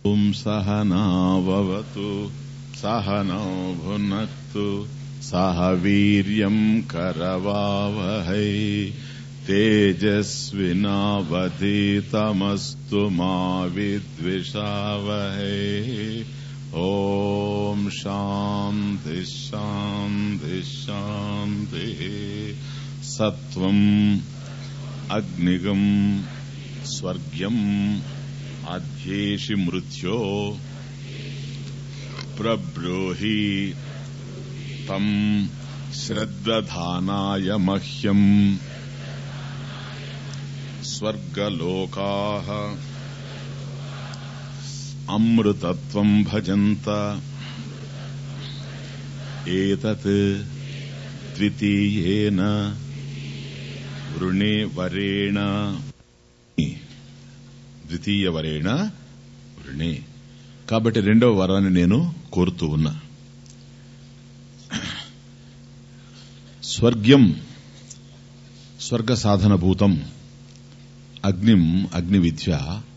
ॐ सहनाववतु सहनौ भुनक्तु सह वीर्यम् करवावहै तेजस्विनावधीतमस्तु मा विद्विषावहै ॐ शान्ति शान्ति शान्तिः सत्त्वम् अग्निगम् स्वर्ग्यम् अध्येषि मृत्यो प्रब्रूहि तम् श्रद्दधानाय मह्यम् स्वर्गलोकाः अमृतत्वम् भजन्त एतत् द्वितीयेन వృణే వరేణ ద్వితీయ వరేణ వృణే కాబట్టి రెండవ వరాన్ని నేను కోరుతూ ఉన్నా స్వర్గ్యం స్వర్గ సాధనభూతం అగ్నిం అగ్ని విద్య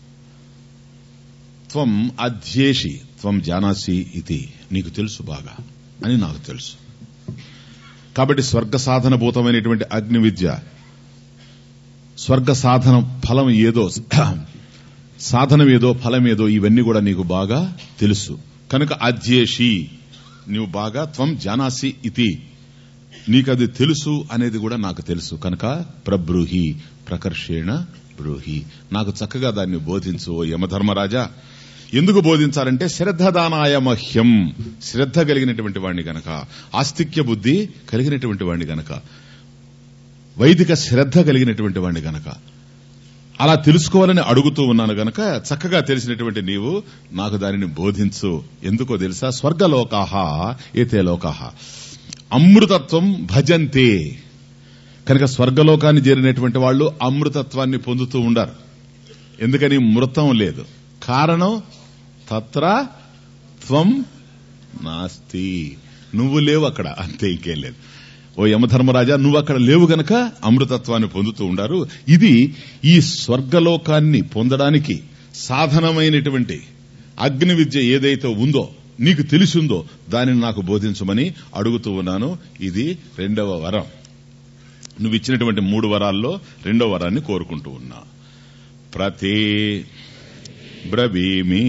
త్వం అధ్యేషి త్వం జానాసి ఇది నీకు తెలుసు బాగా అని నాకు తెలుసు కాబట్టి స్వర్గ సాధనభూతమైనటువంటి అగ్ని విద్య స్వర్గ సాధన ఫలం ఏదో సాధనం ఏదో ఫలం ఏదో ఇవన్నీ కూడా నీకు బాగా తెలుసు కనుక అధ్యేషి నీవు బాగా త్వం జానాసి ఇతి నీకది తెలుసు అనేది కూడా నాకు తెలుసు కనుక ప్రబ్రూహి ప్రకర్షేణ బ్రూహి నాకు చక్కగా దాన్ని బోధించు ఓ యమధర్మరాజా ఎందుకు బోధించాలంటే శ్రద్ధదానాయ మహ్యం శ్రద్ధ కలిగినటువంటి వాడిని గనక ఆస్తిక్య బుద్ధి కలిగినటువంటి వాడిని గనక వైదిక శ్రద్ధ కలిగినటువంటి వాడిని గనక అలా తెలుసుకోవాలని అడుగుతూ ఉన్నాను గనక చక్కగా తెలిసినటువంటి నీవు నాకు దానిని బోధించు ఎందుకో తెలుసా స్వర్గలోకాహ ఏతే లోకాహ అమృతత్వం భజంతే కనుక స్వర్గలోకాన్ని చేరినటువంటి వాళ్ళు అమృతత్వాన్ని పొందుతూ ఉండారు ఎందుకని మృతం లేదు కారణం తత్ర త్వం నాస్తి నువ్వు లేవు అక్కడ అంతే ఇంకేం లేదు ఓ యమధర్మరాజా నువ్వు అక్కడ లేవు గనక అమృతత్వాన్ని పొందుతూ ఉండారు ఇది ఈ స్వర్గలోకాన్ని పొందడానికి సాధనమైనటువంటి అగ్ని విద్య ఏదైతే ఉందో నీకు తెలిసిందో దానిని నాకు బోధించమని అడుగుతూ ఉన్నాను ఇది రెండవ వరం నువ్వు ఇచ్చినటువంటి మూడు వరాల్లో రెండవ వరాన్ని కోరుకుంటూ ఉన్నా ప్రతి బ్రవీమి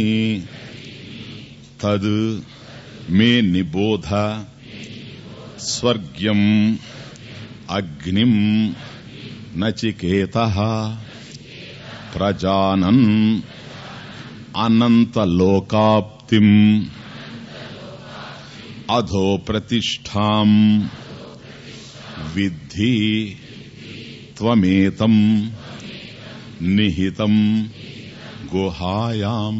తద్ మే నిబోధ స్వర్గ్యం అగ్నిం నచికేత ప్రజానన్ అనంతలోకాప్తిం అధో ప్రతిష్టాం విద్ధి త్వమేతం నిహితం గుహాయాం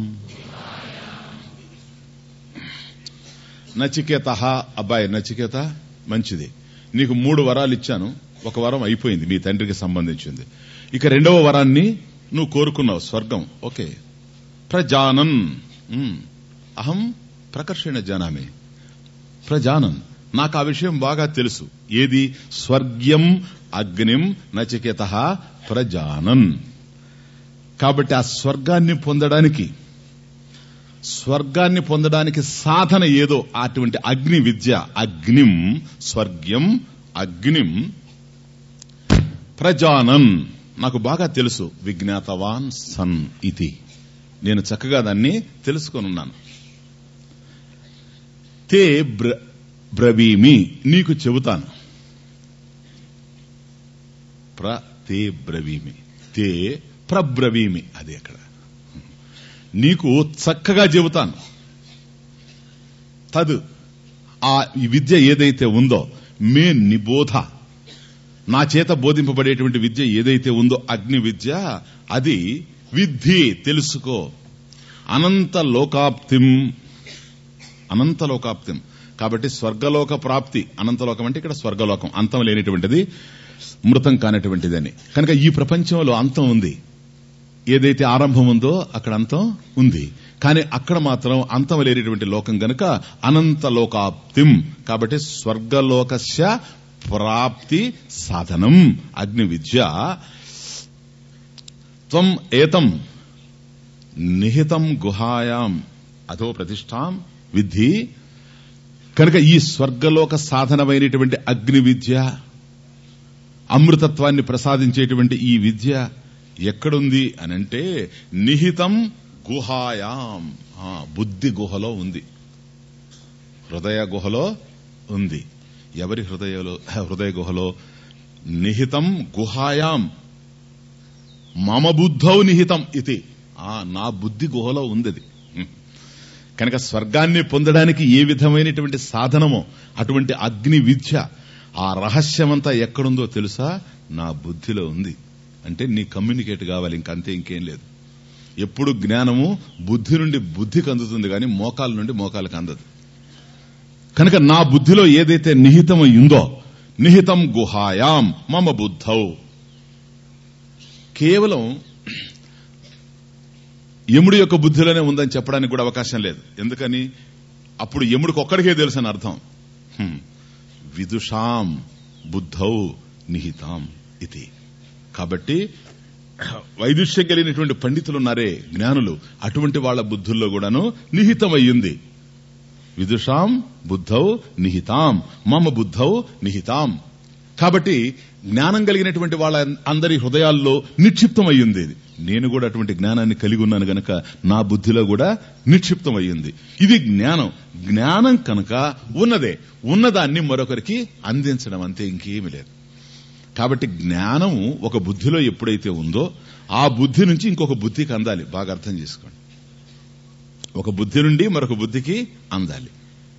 నచికేత అబ్బాయి నచికేత మంచిది నీకు మూడు వరాలు ఇచ్చాను ఒక వరం అయిపోయింది మీ తండ్రికి సంబంధించింది ఇక రెండవ వరాన్ని నువ్వు కోరుకున్నావు స్వర్గం ఓకే ప్రజానన్ ఉమ్, అహం ప్రకర్షణ జానామి ప్రజానన్ నాకు ఆ విషయం బాగా తెలుసు ఏది స్వర్గ్యం అగ్నిం నచికేత ప్రజానన్ కాబట్టి ఆ స్వర్గాన్ని పొందడానికి స్వర్గాన్ని పొందడానికి సాధన ఏదో అటువంటి అగ్ని విద్య అగ్నిం స్వర్గ్యం అగ్నిం ప్రజానన్ నాకు బాగా తెలుసు విజ్ఞాతవాన్ సన్ ఇది నేను చక్కగా దాన్ని తెలుసుకొనున్నాను తే బ్ర బ్రవీమి నీకు చెబుతాను ప్ర తే బ్రవీమి తే ప్రబ్రవీమి అది అక్కడ నీకు చక్కగా చెబుతాను తదు ఆ ఈ విద్య ఏదైతే ఉందో మే నిబోధ నా చేత బోధింపబడేటువంటి విద్య ఏదైతే ఉందో అగ్ని విద్య అది విద్ధి తెలుసుకో అనంత లోకాప్తిం అనంత లోకాప్తిం కాబట్టి స్వర్గలోక ప్రాప్తి అనంతలోకం అంటే ఇక్కడ స్వర్గలోకం అంతం లేనిటువంటిది మృతం కానటువంటిదని కనుక ఈ ప్రపంచంలో అంతం ఉంది ఏదైతే ఆరంభం ఉందో అక్కడ అంతం ఉంది కానీ అక్కడ మాత్రం అంతం లేనిటువంటి లోకం గనుక అనంత లోకాప్తిం కాబట్టి స్వర్గలోకస్య ప్రాప్తి సాధనం అగ్ని విద్య త్వం ఏతం నిహితం గుహాయాం అథో ప్రతిష్టాం విద్ధి కనుక ఈ స్వర్గలోక సాధనమైనటువంటి అగ్ని విద్య అమృతత్వాన్ని ప్రసాదించేటువంటి ఈ విద్య ఎక్కడుంది అనంటే నిహితం గుహాయాం ఆ, బుద్ధి గుహలో ఉంది హృదయ గుహలో ఉంది ఎవరి హృదయలో హృదయ గుహలో నిహితం గుహాయాం మమ బుద్ధౌ నిహితం ఇది ఆ నా బుద్ధి గుహలో ఉంది అది కనుక స్వర్గాన్ని పొందడానికి ఏ విధమైనటువంటి సాధనమో అటువంటి అగ్ని విద్య ఆ రహస్యమంతా ఎక్కడుందో తెలుసా నా బుద్ధిలో ఉంది అంటే నీ కమ్యూనికేట్ కావాలి ఇంకంతే ఇంకేం లేదు ఎప్పుడు జ్ఞానము బుద్ధి నుండి బుద్ధికి అందుతుంది కానీ మోకాల నుండి మోకాలకు అందదు కనుక నా బుద్ధిలో ఏదైతే నిహితమై ఉందో నిహితం గుహాయాం మమ బుద్ధౌ కేవలం యముడి యొక్క బుద్ధిలోనే ఉందని చెప్పడానికి కూడా అవకాశం లేదు ఎందుకని అప్పుడు యముడికి ఒక్కడికే తెలుసు అని అర్థం హ్మ్. విదుషాం బుద్ధౌ నిహితాం ఇది కాబట్టి వైదుష్యం కలిగినటువంటి పండితులు ఉన్నారే జ్ఞానులు అటువంటి వాళ్ళ బుద్ధుల్లో కూడాను నిహితమయ్యింది విదుషాం బుద్ధౌ నిహితాం మమ బుద్ధౌ నిహితాం కాబట్టి జ్ఞానం కలిగినటువంటి వాళ్ళ అందరి హృదయాల్లో నిక్షిప్తమయ్యింది ఇది నేను కూడా అటువంటి జ్ఞానాన్ని కలిగి ఉన్నాను గనక నా బుద్ధిలో కూడా నిక్షిప్తమయ్యింది ఇది జ్ఞానం జ్ఞానం కనుక ఉన్నదే ఉన్నదాన్ని మరొకరికి అందించడం అంతే ఇంకేమీ లేదు కాబట్టి జ్ఞానము ఒక బుద్ధిలో ఎప్పుడైతే ఉందో ఆ బుద్ధి నుంచి ఇంకొక బుద్ధికి అందాలి బాగా అర్థం చేసుకోండి ఒక బుద్ధి నుండి మరొక బుద్ధికి అందాలి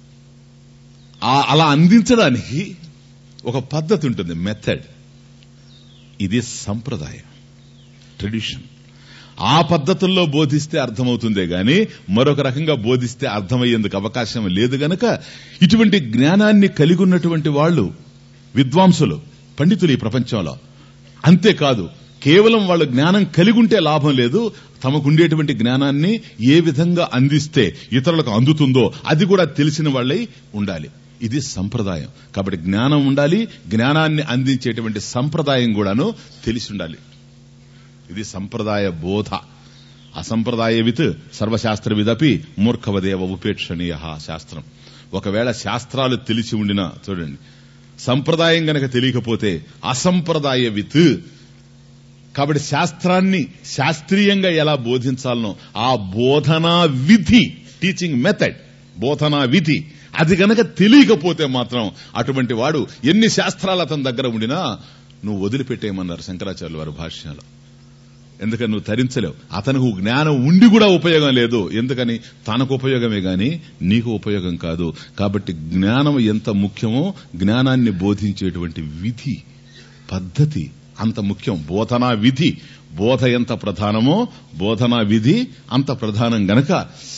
ఆ అలా అందించడానికి ఒక పద్ధతి ఉంటుంది మెథడ్ ఇది సంప్రదాయం ట్రెడిషన్ ఆ పద్ధతుల్లో బోధిస్తే అర్థమవుతుందే గాని మరొక రకంగా బోధిస్తే అర్థమయ్యేందుకు అవకాశం లేదు గనక ఇటువంటి జ్ఞానాన్ని కలిగి ఉన్నటువంటి వాళ్ళు విద్వాంసులు పండితులు ఈ ప్రపంచంలో అంతేకాదు కేవలం వాళ్ళు జ్ఞానం కలిగి ఉంటే లాభం లేదు తమకుండేటువంటి జ్ఞానాన్ని ఏ విధంగా అందిస్తే ఇతరులకు అందుతుందో అది కూడా తెలిసిన వాళ్ళై ఉండాలి ఇది సంప్రదాయం కాబట్టి జ్ఞానం ఉండాలి జ్ఞానాన్ని అందించేటువంటి సంప్రదాయం కూడాను తెలిసి ఉండాలి ఇది సంప్రదాయ బోధ అసంప్రదాయవిత్ సర్వశాస్త్రవిదపి మూర్ఖవదేవ ఉపేక్షణీయ శాస్త్రం ఒకవేళ శాస్త్రాలు తెలిసి ఉండినా చూడండి సంప్రదాయం గనక తెలియకపోతే అసంప్రదాయవిత్ కాబట్టి శాస్త్రాన్ని శాస్త్రీయంగా ఎలా బోధించాలనో ఆ బోధనా విధి టీచింగ్ మెథడ్ బోధనా విధి అది గనక తెలియకపోతే మాత్రం అటువంటి వాడు ఎన్ని శాస్త్రాలు అతని దగ్గర ఉండినా నువ్వు వదిలిపెట్టేయమన్నారు శంకరాచార్యులు వారి భాష్యంలో ఎందుకని నువ్వు తరించలేవు అతనికి జ్ఞానం ఉండి కూడా ఉపయోగం లేదు ఎందుకని తనకు ఉపయోగమే గాని నీకు ఉపయోగం కాదు కాబట్టి జ్ఞానం ఎంత ముఖ్యమో జ్ఞానాన్ని బోధించేటువంటి విధి పద్ధతి అంత ముఖ్యం బోధనా విధి బోధ ఎంత ప్రధానమో బోధనా విధి అంత ప్రధానం గనక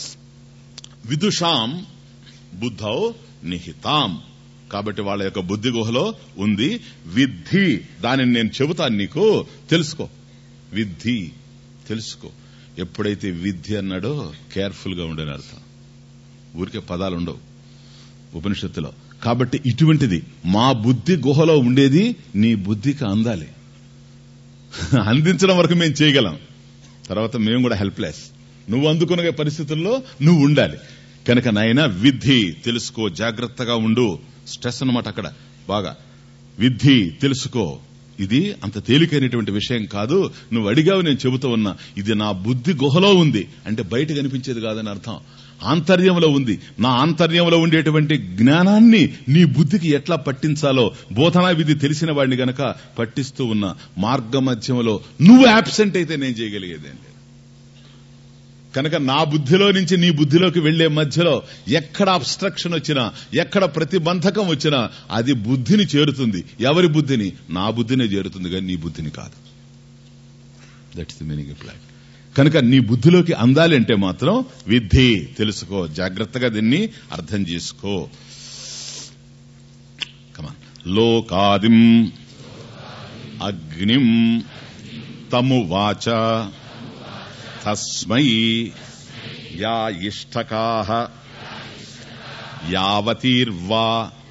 విదుషాం బుద్ధౌ నిహితాం కాబట్టి వాళ్ళ యొక్క బుద్ధి గుహలో ఉంది విద్ధి దానిని నేను చెబుతాను నీకు తెలుసుకో విద్ధి తెలుసుకో ఎప్పుడైతే విద్య అన్నాడో కేర్ఫుల్ గా ఉండని అర్థం ఊరికే పదాలు ఉండవు ఉపనిషత్తులో కాబట్టి ఇటువంటిది మా బుద్ధి గుహలో ఉండేది నీ బుద్ధికి అందాలి అందించడం వరకు మేము చేయగలం తర్వాత మేము కూడా హెల్ప్లెస్ నువ్వు అందుకునే పరిస్థితుల్లో నువ్వు ఉండాలి కనుక నాయన విద్ధి తెలుసుకో జాగ్రత్తగా ఉండు స్ట్రెస్ అన్నమాట అక్కడ బాగా విద్ధి తెలుసుకో ఇది అంత తేలికైనటువంటి విషయం కాదు నువ్వు అడిగావు నేను చెబుతూ ఉన్నా ఇది నా బుద్ధి గుహలో ఉంది అంటే బయట కనిపించేది కాదని అర్థం ఆంతర్యంలో ఉంది నా ఆంతర్యంలో ఉండేటువంటి జ్ఞానాన్ని నీ బుద్ధికి ఎట్లా పట్టించాలో బోధనా విధి తెలిసిన వాడిని గనక పట్టిస్తూ ఉన్న మార్గ మధ్యంలో నువ్వు యాబ్సెంట్ అయితే నేను చేయగలిగేదేం లేదు కనుక నా బుద్ధిలో నుంచి నీ బుద్ధిలోకి వెళ్లే మధ్యలో ఎక్కడ అబ్స్ట్రక్షన్ వచ్చినా ఎక్కడ ప్రతిబంధకం వచ్చినా అది బుద్ధిని చేరుతుంది ఎవరి బుద్ధిని నా బుద్ధినే చేరుతుంది కానీ నీ బుద్ధిని కాదు దట్స్ ది మీనింగ్ అప్లై కనుక నీ బుద్ధిలోకి అందాలి అంటే మాత్రం విద్ధి తెలుసుకో జాగ్రత్తగా దీన్ని అర్థం చేసుకో కమాన్ లోకాదిం అగ్నిం తము వాచ తస్మై యా ఇష్టకా యావతీర్వా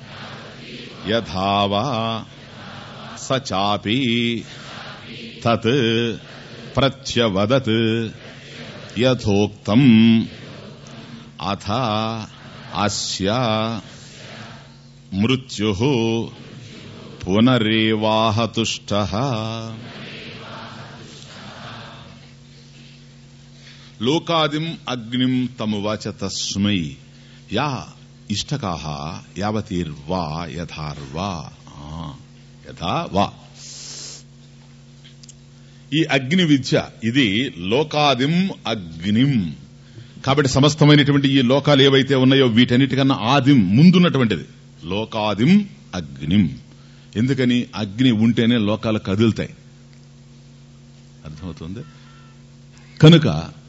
యథావా స చాపి తత్ ప్రత్యవదత్ యథోక్తం అథ అస్య మృత్యు పునరేవాహతుష్ట లోకాదిం అగ్నిం తమువాచ తస్మై యా ఇష్టకాహ యావతీర్వా యథార్వా ఆ, యథా వా ఈ అగ్ని విద్య ఇది లోకాదిం అగ్నిం కాబట్టి సమస్తమైనటువంటి ఈ లోకాలు ఏవైతే ఉన్నాయో వీటన్నిటికన్నా ఆదిం ముందున్నటువంటిది లోకాదిం అగ్నిం ఎందుకని అగ్ని ఉంటేనే లోకాలు కదులుతాయి అర్థమవుతుంది కనుక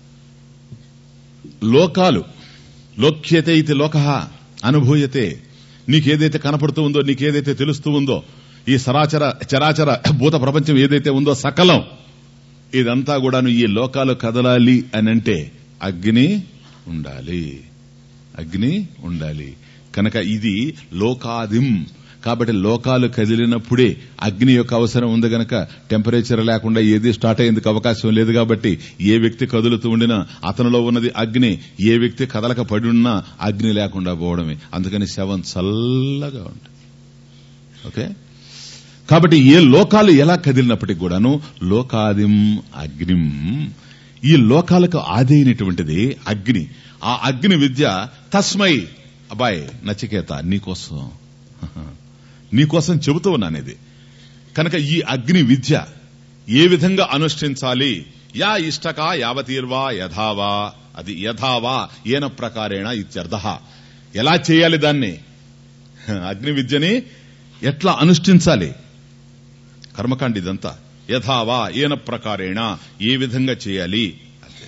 లోకాలు లోక్యతే ఇది లోక అనుభూయతే నీకేదైతే కనపడుతూ ఉందో నీకేదైతే తెలుస్తూ ఉందో ఈ సరాచర చరాచర భూత ప్రపంచం ఏదైతే ఉందో సకలం ఇదంతా కూడాను ఈ లోకాలు కదలాలి అని అంటే అగ్ని ఉండాలి అగ్ని ఉండాలి కనుక ఇది లోకాదిం కాబట్టి లోకాలు కదిలినప్పుడే అగ్ని యొక్క అవసరం ఉంది గనక టెంపరేచర్ లేకుండా ఏది స్టార్ట్ అయ్యేందుకు అవకాశం లేదు కాబట్టి ఏ వ్యక్తి కదులుతూ ఉండినా అతనిలో ఉన్నది అగ్ని ఏ వ్యక్తి కదలక పడి ఉన్నా అగ్ని లేకుండా పోవడమే అందుకని శవం చల్లగా ఉంటుంది ఓకే కాబట్టి ఏ లోకాలు ఎలా కదిలినప్పటికి కూడాను లోకాదిం అగ్నిం ఈ లోకాలకు ఆది అయినటువంటిది అగ్ని ఆ అగ్ని విద్య తస్మై అబ్బాయి నచికేత నీకోసం నీకోసం చెబుతూ ఉన్నానేది కనుక ఈ అగ్ని విద్య ఏ విధంగా అనుష్ఠించాలి యా ఇష్టక యావతీర్వా యథావా అది యథావా ఏన ప్రకారేణ ఇత్యర్థ ఎలా చేయాలి దాన్ని అగ్ని విద్యని ఎట్లా అనుష్ఠించాలి కర్మకాండ ఇదంతా యథావా ఏన ప్రకారేణ ఏ విధంగా చేయాలి అంతే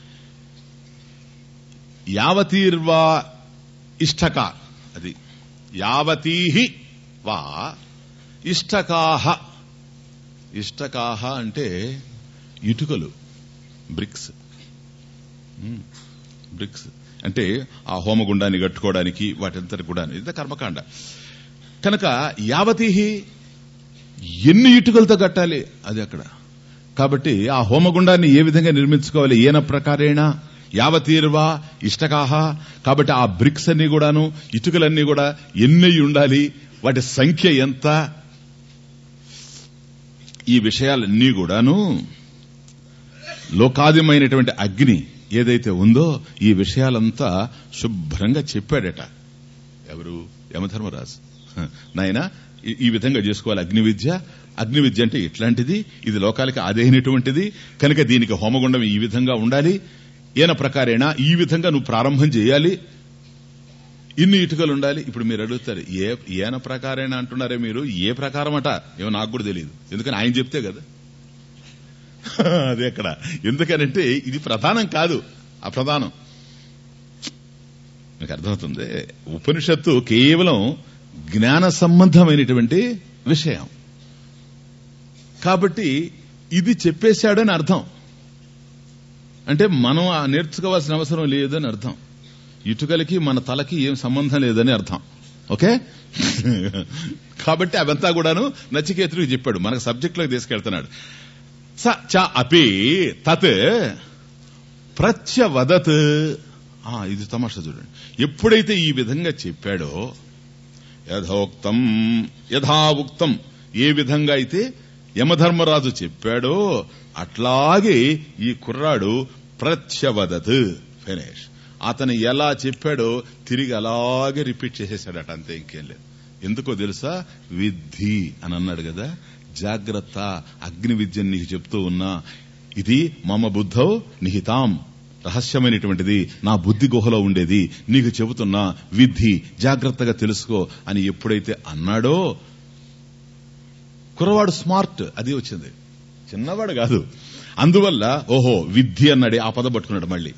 యావతీర్వా ఇష్టక అది యావతీహి వా ఇష్టకాహ ఇష్టకాహ అంటే ఇటుకలు బ్రిక్స్ ఉమ్, బ్రిక్స్ అంటే ఆ హోమగుండాన్ని కట్టుకోవడానికి వాటింతటి కూడా ఇది కర్మకాండ కనుక యావతీహి ఎన్ని ఇటుకలతో కట్టాలి అది అక్కడ కాబట్టి ఆ హోమగుండాన్ని ఏ విధంగా నిర్మించుకోవాలి ఏన ప్రకారేణ యావతీర్వా ఇష్టకాహ కాబట్టి ఆ బ్రిక్స్ అన్ని కూడాను ఇటుకలన్నీ కూడా ఎన్ని ఉండాలి వాటి సంఖ్య ఎంత ఈ విషయాలన్నీ కూడాను లోకాదిమైనటువంటి అగ్ని ఏదైతే ఉందో ఈ విషయాలంతా శుభ్రంగా చెప్పాడట ఎవరు యమధర్మరాజు హ, నాయన ఈ- ఈ విధంగా చేసుకోవాలి అగ్ని విద్య అగ్ని విద్య అంటే ఇట్లాంటిది ఇది లోకాలకి ఆదేహినటువంటిది కనుక దీనికి హోమగుండం ఈ విధంగా ఉండాలి ఈయన ప్రకారేణ ఈ విధంగా నువ్వు ప్రారంభం చేయాలి ఇన్ని ఇటుకలు ఉండాలి ఇప్పుడు మీరు అడుగుతారు ఏ ఏన ప్రకారేణ అంటున్నారే మీరు ఏ ప్రకారం అట ఏమో నాకు కూడా తెలియదు ఎందుకని ఆయన చెప్తే కదా అది ఎక్కడ ఎందుకనంటే ఇది ప్రధానం కాదు అప్రధానం మీకు అర్థమవుతుంది ఉపనిషత్తు కేవలం జ్ఞాన సంబంధమైనటువంటి విషయం కాబట్టి ఇది చెప్పేశాడని అర్థం అంటే మనం ఆ నేర్చుకోవాల్సిన అవసరం లేదని అర్థం ఇటుకలకి మన తలకి ఏం సంబంధం లేదని అర్థం ఓకే కాబట్టి అవంతా కూడాను నచికేతుడికి చెప్పాడు మనకు సబ్జెక్టులోకి తీసుకెళ్తున్నాడు స చ అపి తత్ ప్రత్యవదత్ ఆ, ఇది తమాషా చూడండి ఎప్పుడైతే ఈ విధంగా చెప్పాడో యథోక్తం యథావుక్తం ఏ విధంగా అయితే యమధర్మరాజు చెప్పాడో అట్లాగే ఈ కుర్రాడు ప్రత్యవదత్ ఫినిష్ అతను ఎలా చెప్పాడో తిరిగి అలాగే రిపీట్ చేసేసాడట అంతే ఇంకేం లేదు ఎందుకో తెలుసా విద్ధి అని అన్నాడు కదా జాగ్రత్త అగ్ని విద్యను నీకు చెప్తూ ఉన్నా ఇది మమ బుద్ధౌ నిహితాం రహస్యమైనటువంటిది నా బుద్ధి గుహలో ఉండేది నీకు చెబుతున్నా విద్ధి జాగ్రత్తగా తెలుసుకో అని ఎప్పుడైతే అన్నాడో కురవాడు స్మార్ట్ అది వచ్చింది చిన్నవాడు కాదు అందువల్ల ఓహో విద్ధి అన్నాడే ఆ పదం పట్టుకున్నాడు మళ్ళీ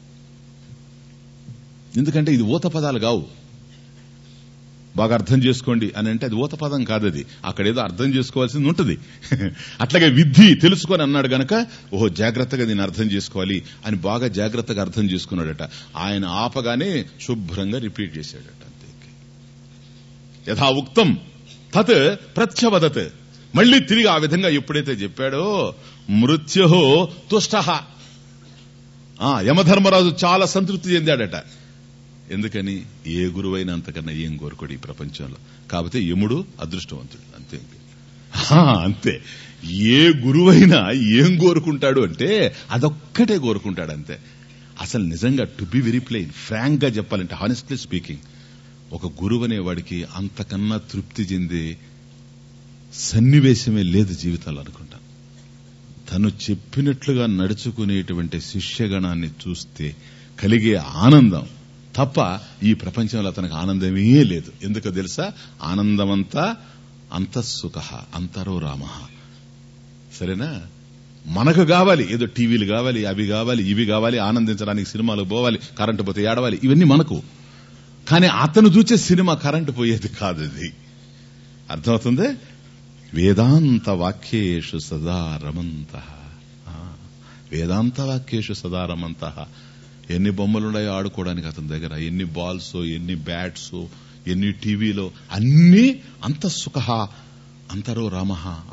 ఎందుకంటే ఇది ఊత పదాలు కావు బాగా అర్థం చేసుకోండి అని అంటే అది ఊత పదం కాదు అది అక్కడేదో అర్థం చేసుకోవాల్సింది ఉంటుంది అట్లాగే విద్ధి తెలుసుకొని అన్నాడు గనక ఓహో జాగ్రత్తగా దీన్ని అర్థం చేసుకోవాలి అని బాగా జాగ్రత్తగా అర్థం చేసుకున్నాడట ఆయన ఆపగానే శుభ్రంగా రిపీట్ చేశాడట అంతే యథా ఉక్తం తత్ ప్రత్యవదత్ మళ్ళీ తిరిగి ఆ విధంగా ఎప్పుడైతే చెప్పాడో మృత్యు తుష్ట ఆ యమధర్మరాజు చాలా సంతృప్తి చెందాడట ఎందుకని ఏ గురువైనా అంతకన్నా ఏం కోరుకోడు ఈ ప్రపంచంలో కాకపోతే యముడు అదృష్టవంతుడు అంతే ఆ, అంతే ఏ గురువైనా ఏం కోరుకుంటాడు అంటే అదొక్కటే కోరుకుంటాడు అంతే అసలు నిజంగా to be very plain frank గా చెప్పాలంటే హానెస్ట్లీ స్పీకింగ్ ఒక గురువు అనేవాడికి అంతకన్నా తృప్తి చెందే సన్నివేశమే లేదు జీవితంలో అనుకుంటాను తను చెప్పినట్లుగా నడుచుకునేటువంటి శిష్యగణాన్ని చూస్తే కలిగే ఆనందం తప్ప ఈ ప్రపంచంలో అతనికి ఆనందమే లేదు ఎందుకో తెలుసా ఆనందమంతా అంతఃసుఖ అంతరో రామ సరేనా మనకు కావాలి ఏదో టీవీలు కావాలి అవి కావాలి ఇవి కావాలి ఆనందించడానికి సినిమాలు పోవాలి కరెంటు పోతే ఏడవాలి ఇవన్నీ మనకు కానీ అతను చూసే సినిమా కరెంటు పోయేది కాదు ఇది అర్థమవుతుంది వేదాంత వాక్యేషు సదా రమంత వేదాంత వాక్యేషు సదా రమంత ఎన్ని బొమ్మలున్నాయో ఆడుకోవడానికి అతని దగ్గర ఎన్ని బాల్స్ ఎన్ని బ్యాట్స్ ఎన్ని టీవీలో అన్ని అంతఃసుఖ అంతరో రామ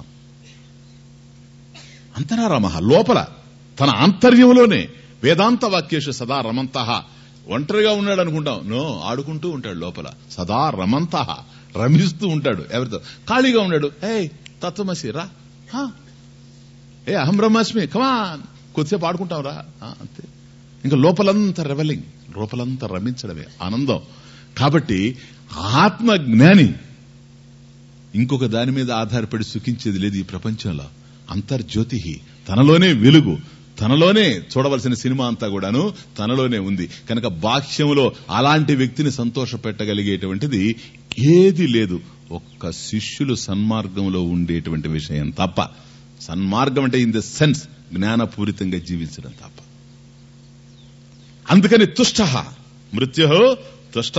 అంతరా రామ లోపల తన ఆంతర్యంలోనే వేదాంత వాక్యేషు సదా రమంత ఒంటరిగా ఉన్నాడు అనుకుంటాం నో ఆడుకుంటూ ఉంటాడు లోపల సదా రమంత రమిస్తూ ఉంటాడు ఎవరితో ఖాళీగా ఉన్నాడు ఏ తత్వమసి రా హా. ఏ అహం బ్రహ్మాస్మి కమాన్ కొద్దిసేపు ఆడుకుంటాం రా ఆ, అంతే ఇంకా లోపలంతా రెవెలింగ్ లోపలంతా రమించడమే ఆనందం కాబట్టి ఆత్మ జ్ఞాని ఇంకొక దాని మీద ఆధారపడి సుఖించేది లేదు ఈ ప్రపంచంలో అంతర్జ్యోతి తనలోనే వెలుగు తనలోనే చూడవలసిన సినిమా అంతా కూడాను తనలోనే ఉంది కనుక బాహ్యంలో అలాంటి వ్యక్తిని సంతోష పెట్టగలిగేటువంటిది ఏది లేదు ఒక్క శిష్యులు సన్మార్గంలో ఉండేటువంటి విషయం తప్ప సన్మార్గం అంటే ఇన్ ద సెన్స్ జ్ఞానపూరితంగా జీవించడం తప్ప అందుకని తుష్ట మృత్యు తుష్ట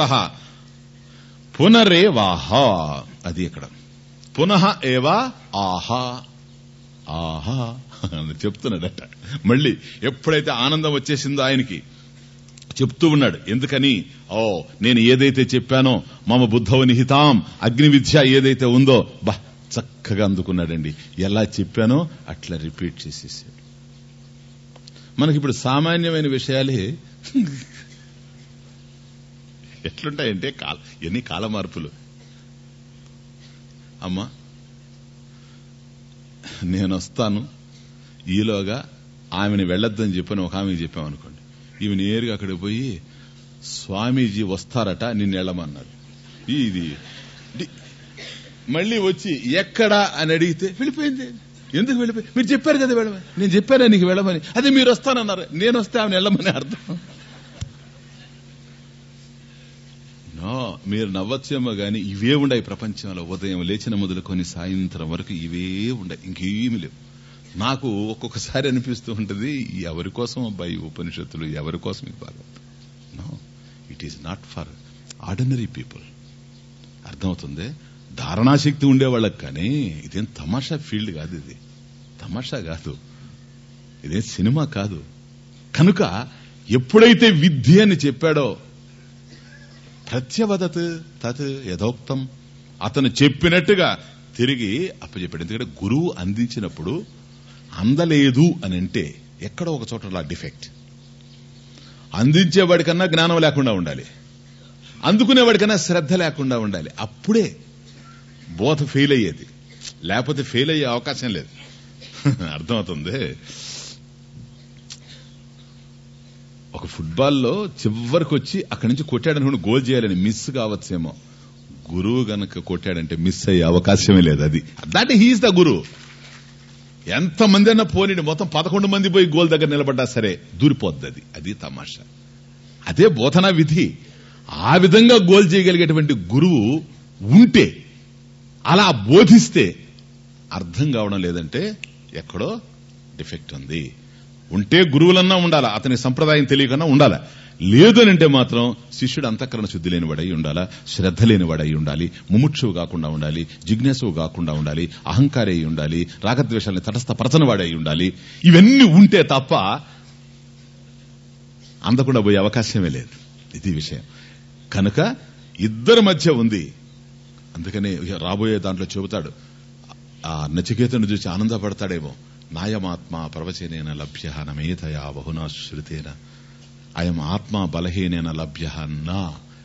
పునరేవాహ అది ఇక్కడ పునః ఏవా ఆహా ఆహా అని చెప్తున్నాడట మళ్ళీ ఎప్పుడైతే ఆనందం వచ్చేసిందో ఆయనకి చెప్తూ ఉన్నాడు ఎందుకని ఓ నేను ఏదైతే చెప్పానో మమ బుద్ధవ నిహితాం అగ్ని విద్య ఏదైతే ఉందో బా చక్కగా అందుకున్నాడండి ఎలా చెప్పానో అట్లా రిపీట్ చేసేసాడు మనకి ఇప్పుడు సామాన్యమైన విషయాలే ఎట్లుంటాయంటే కాల ఎన్ని కాల మార్పులు అమ్మా నేను వస్తాను ఈలోగా ఆమెను వెళ్ళొద్దని చెప్పని ఒక ఆమెకి చెప్పామనుకోండి ఈమె నేరుగా అక్కడికి పోయి స్వామీజీ వస్తారట నిన్ను వెళ్ళమన్నారు ఇది డి- మళ్ళీ వచ్చి ఎక్కడా అని అడిగితే వెళ్ళిపోయింది ఎందుకు వెళ్ళిపోయి మీరు చెప్పారు కదా వెళ్ళమని నేను చెప్పానా నీకు వెళ్ళమని అదే మీరు వస్తానన్నారు నేను వస్తే ఆమెను వెళ్ళమని అర్థం నో మీరు నవ్వచ్చేమో గాని ఇవే ఉండయి ప్రపంచంలో ఉదయం లేచిన మొదలుకొని సాయంత్రం వరకు ఇవే ఉండయి ఇంకేమీ లేవు నాకు ఒక్కొక్కసారి అనిపిస్తూ ఉంటుంది ఎవరి కోసం అబ్బాయి ఈ ఉపనిషత్తులు ఎవరి కోసం ఇది Bhagavatam no it is not for ordinary people అర్థమవుతుంది ధారణాశక్తి ఉండే వాళ్ళకి కానీ ఇదేం తమాషా ఫీల్డ్ కాదు ఇది తమాషా కాదు ఇదేం సినిమా కాదు కనుక ఎప్పుడైతే విద్య అని చెప్పాడో ప్రత్యవదత్ తత్ యథోక్తం అతను చెప్పినట్టుగా తిరిగి అప్పచెప్పాడు ఎందుకంటే గురువు అందించినప్పుడు అందలేదు అని అంటే ఎక్కడో ఒక చోట అలా డిఫెక్ట్ అందించేవాడికన్నా జ్ఞానం లేకుండా ఉండాలి అందుకునేవాడికన్నా శ్రద్ధ లేకుండా ఉండాలి అప్పుడే బోధ ఫెయిల్ అయ్యేది లేకపోతే ఫెయిల్ అయ్యే అవకాశం లేదు అర్థమవుతుంది ఒక ఫుట్బాల్లో చివరికి వచ్చి అక్కడి నుంచి కొట్టాడనుకుని గోల్ చేయాలని మిస్ కావచ్చేమో గురువు గనక కొట్టాడంటే మిస్ అయ్యే అవకాశమే లేదు అది దట్ హీఈస్ ద గురువు ఎంత మంది అన్నా పోనీడు మొత్తం పదకొండు మంది పోయి గోల్ దగ్గర నిలబడ్డా సరే దూరిపోద్ది అది అది తమాషా అదే బోధనా విధి ఆ విధంగా గోల్ చేయగలిగేటువంటి గురువు ఉంటే అలా బోధిస్తే అర్థం కావడం లేదంటే ఎక్కడో డిఫెక్ట్ ఉంది ఉంటే గురువులన్నా ఉండాలా అతని సంప్రదాయం తెలియకన్నా ఉండాలా లేదు అని అంటే మాత్రం శిష్యుడు అంతఃకరణ శుద్ధి లేనివాడై ఉండాలా శ్రద్ధ లేనివాడై ఉండాలి ముముక్షువు కాకుండా ఉండాలి జిజ్ఞాసువు కాకుండా ఉండాలి అహంకారి అయి ఉండాలి రాగద్వేషాలని తటస్థపరచని వాడై ఉండాలి ఇవన్నీ ఉంటే తప్ప అందకుండా పోయే అవకాశమే లేదు ఇది విషయం కనుక ఇద్దరి మధ్య ఉంది అందుకనే ఇక రాబోయే దాంట్లో చెబుతాడు ఆ నచికేతను చూసి ఆనందపడతాడేమో నాయమాత్మ ప్రవచనేన లభ్య నమేధయా బహునా శృతేన అయం ఆత్మ బలహీనేన లభ్య నా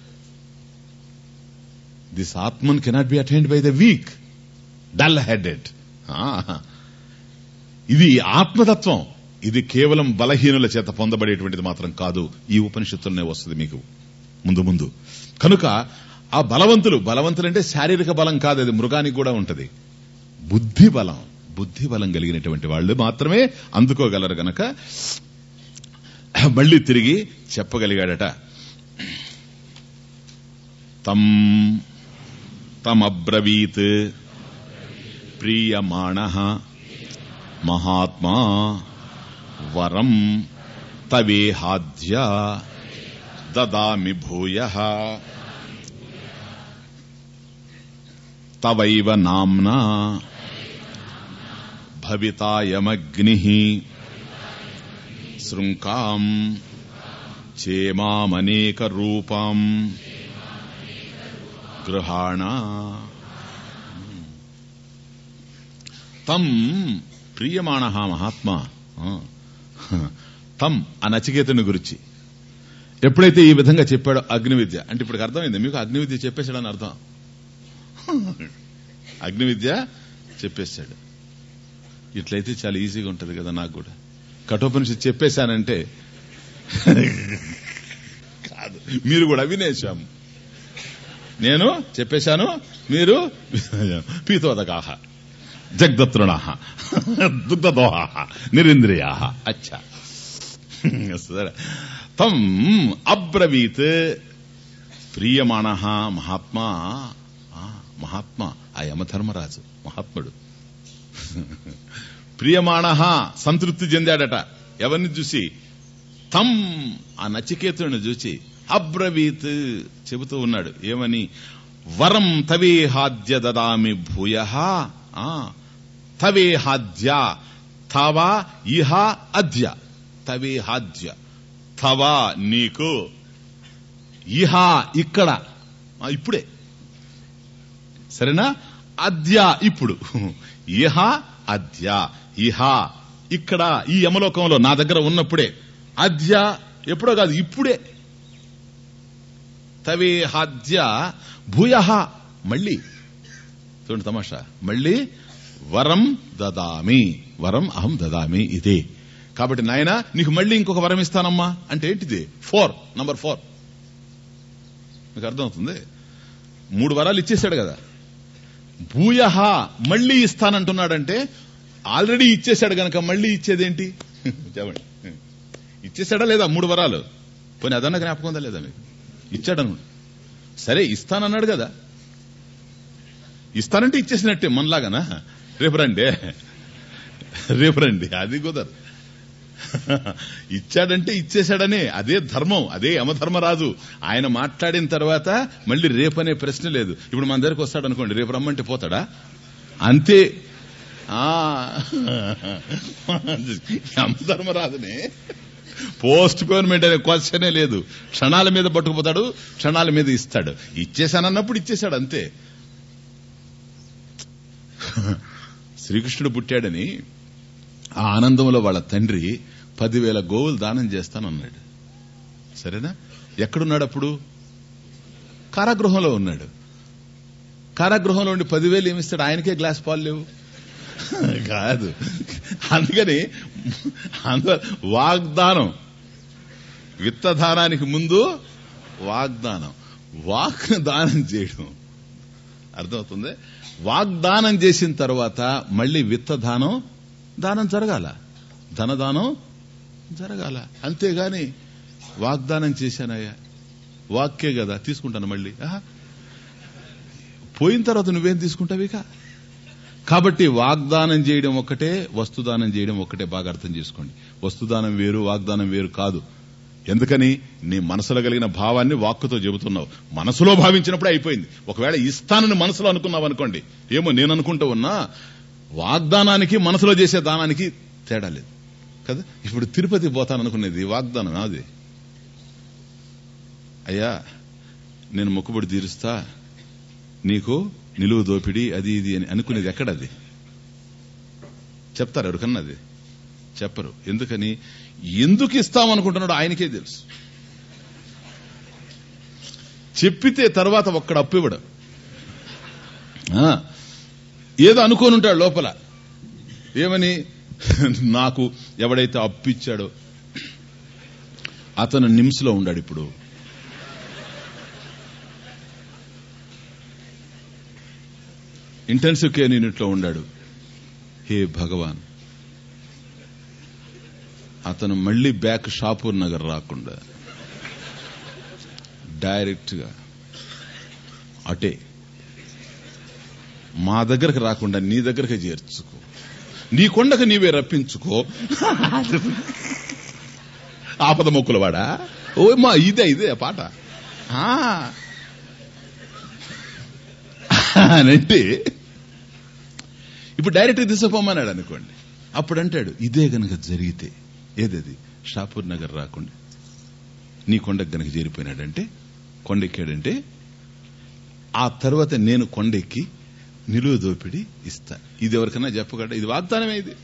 this atman cannot be attend by the weak dull headed ఇది ఆత్మతత్వం ఇది కేవలం బలహీనుల చేత పొందబడేటువంటిది మాత్రం కాదు ఈ ఉపనిషత్తులనే వస్తుంది మీకు ముందు ముందు కనుక ఆ బలవంతులు బలవంతులంటే శారీరక బలం కాదు అది మృగానికి కూడా ఉంటది బుద్ధి బలం బుద్ధి బలం కలిగినటువంటి వాళ్ళు మాత్రమే అందుకోగలరు గనక మళ్ళీ తిరిగి చెప్పగలిగాడట తం తమబ్రవీత్ ప్రీయమాణ మహాత్మా వరం తవేహాద్య దదామి భూయ తవైవ నామ్నా భవితాయమగ్ని శృంకాం చేమామనేక రూపం గృహాణ తం ప్రియమాణ మహాత్మా ఆ, తం ఆ నచికేతుని గురించి ఎప్పుడైతే ఈ విధంగా చెప్పాడో అగ్ని విద్య అంటే ఇప్పుడు అర్థమైంది మీకు అగ్ని విద్య చెప్పేశాడని అర్థం అగ్ని విద్య చెప్పేశాడు ఇట్లయితే చాలా ఈజీగా ఉంటది కదా నాకు కూడా కఠోపనిషత్తు చెప్పేశానంటే కాదు మీరు కూడా వినేశాం నేను చెప్పేశాను మీరు పీతోదకాహ జగ్దతృణ దుగ్ధదోహ నిరింద్రియా అచ్చా సరే తం అబ్రవీత్ ప్రియమాణ మహాత్మా ఆ, మహాత్మా ఆ యమధర్మరాజు మహాత్ముడు ప్రియమాణ సంతృప్తి చెందాడట ఎవరిని చూసి తం ఆ నచికేతుడిని చూసి అబ్రవీత్ చెబుతూ ఉన్నాడు ఏమని వరం తవేహాద్య దదామి భూయ తవేహాద్య తవ ఇహ అద్య తవేహాద్య తవ నీకు ఇహ ఇక్కడ ఆ, ఇప్పుడే సరేనా అద్య ఇప్పుడు ఇహ అద్య ఇహ ఇక్కడ ఈ యమలోకంలో నా దగ్గర ఉన్నప్పుడే అద్య ఎప్పుడో కాదు ఇప్పుడే తవేహాద్య భూయ మళ్ళీ చూడండి తమాషా మళ్ళీ వరం దదామి వరం అహం దదామి ఇదే కాబట్టి నాయన నీకు మళ్ళీ ఇంకొక వరం ఇస్తానమ్మా అంటే ఏంటిది ఫోర్ నంబర్ ఫోర్ మీకు అర్థమవుతుంది మూడు వరాలు ఇచ్చేశాడు కదా భూయ మళ్ళీ ఇస్తానంటున్నాడంటే ఆల్రెడీ ఇచ్చేశాడు గనక మళ్ళీ ఇచ్చేదేంటి చెప్పండి ఇచ్చేశాడా లేదా మూడు వరాలు పోనీ అదన్నా జ్ఞాపకం ఉందా లేదా మీకు ఇచ్చాడను సరే ఇస్తానన్నాడు కదా ఇస్తానంటే ఇచ్చేసినట్టే మనలాగానా రేపు రండి రేపు రండి అది కుదరదు ఇచ్చాడంటే ఇచ్చేశాడనే అదే ధర్మం అదే యమధర్మరాజు ఆయన మాట్లాడిన తర్వాత మళ్ళీ రేపు అనే ప్రశ్న లేదు ఇప్పుడు మన దగ్గరకు వస్తాడు అనుకోండి రేపు రమ్మంటే పోతాడా అంతే ఆ యమధర్మరాజునే పోస్ట్ పోన్మెంట్ అనే క్వశ్చనే లేదు క్షణాల మీద పట్టుకుపోతాడు క్షణాల మీద ఇస్తాడు ఇచ్చేశానన్నప్పుడు ఇచ్చేశాడు అంతే శ్రీకృష్ణుడు పుట్టాడని ఆ ఆనందంలో వాళ్ళ తండ్రి పదివేల గోవులు దానం చేస్తానన్నాడు సరేనా ఎక్కడున్నాడు అప్పుడు కారాగృహంలో ఉన్నాడు కారాగృహంలో ఉండి పదివేలు ఏమిస్తాడు ఆయనకే గ్లాస్ పాలు లేవు కాదు అందుకని అంద వాగ్దానం విత్తదానానికి ముందు వాగ్దానం వాక్ దానం చేయడం అర్థమవుతుంది వాగ్దానం చేసిన తర్వాత మళ్ళీ విత్తదానం దానం జరగాల ధనదానం జరగాల అంతేగాని వాగ్దానం చేశానయ్యా వాక్కే కదా తీసుకుంటాను మళ్ళీ ఆహా. పోయిన తర్వాత నువ్వేం తీసుకుంటావు ఇక కాబట్టి వాగ్దానం చేయడం ఒక్కటే వస్తుదానం చేయడం ఒక్కటే బాగా అర్థం చేసుకోండి వస్తుదానం వేరు వాగ్దానం వేరు కాదు ఎందుకని నీ మనసులో కలిగిన భావాన్ని వాక్కుతో చెబుతున్నావు మనసులో భావించినప్పుడే అయిపోయింది ఒకవేళ ఇస్తానని మనసులో అనుకున్నావు అనుకోండి ఏమో నేను అనుకుంటూ ఉన్నా వాగ్దానానికి మనసులో చేసే దానానికి తేడా లేదు కదా ఇప్పుడు తిరుపతి పోతాననుకునేది వాగ్దానం అది అయ్యా నేను మొక్కుబడి తీరుస్తా నీకు నిలువు దోపిడి అది ఇది అని అనుకునేది ఎక్కడది చెప్తారు ఎవరికన్నా అది చెప్పరు ఎందుకని ఎందుకు ఇస్తామనుకుంటున్నాడో ఆయనకే తెలుసు చెప్పితే తర్వాత ఒక్కడ అప్పు ఇవ్వడు ఆ, ఏదో అనుకోని ఉంటాడు లోపల ఏమని నాకు ఎవడైతే అప్పు ఇచ్చాడో అతను నిమ్స్ లో ఉన్నాడు ఇప్పుడు ఇంటెన్సివ్ కేర్ యూనిట్ లో ఉన్నాడు హే భగవాన్ అతను మళ్ళీ బ్యాక్ షాపూర్ నగర్ రాకుండా డైరెక్ట్ గా అటే మా దగ్గరకు రాకుండా నీ దగ్గరకు చేర్చుకో నీ కొండకు నీవే రప్పించుకో ఆపద మొక్కులవాడా ఓ మా ఇదే ఇదే ఆ పాట ఆ. అనంటే ఇప్పుడు డైరెక్ట్ తీసుకుపోమన్నాడు అనుకోండి అప్పుడు అంటాడు ఇదే గనక జరిగితే ఏదది షాపూర్ నగర్ రాకుండా నీ కొండకు గనక చేరిపోయినాడంటే కొండెక్కాడంటే ఆ తర్వాత నేను కొండెక్కి నిలువ దోపిడి ఇస్తా ఇది ఎవరికైనా చెప్పగలరా ఇది వాగ్దానమే ఇది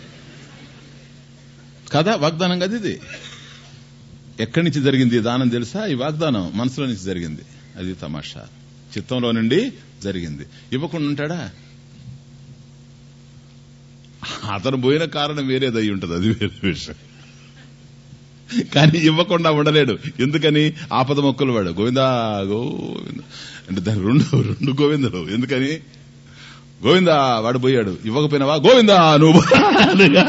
కదా వాగ్దానం కదా ఇది ఎక్కడి నుంచి జరిగింది ఈ దానం తెలుసా ఈ వాగ్దానం మనసులో నుంచి జరిగింది అది తమాషా చిత్తంలో నుండి జరిగింది ఇవ్వకుండా ఉంటాడా అతను పోయిన కారణం వేరేది అయి ఉంటుంది అది వేరే విషయం కానీ ఇవ్వకుండా ఉండలేడు ఎందుకని ఆపద మొక్కలు వాడు గోవిందా గోవింద అంటే దాని రెండు రెండు గోవిందలు ఎందుకని గోవిందా వాడు పోయాడు ఇవ్వకపోయినావా గోవిందా నువ్వు అనగా.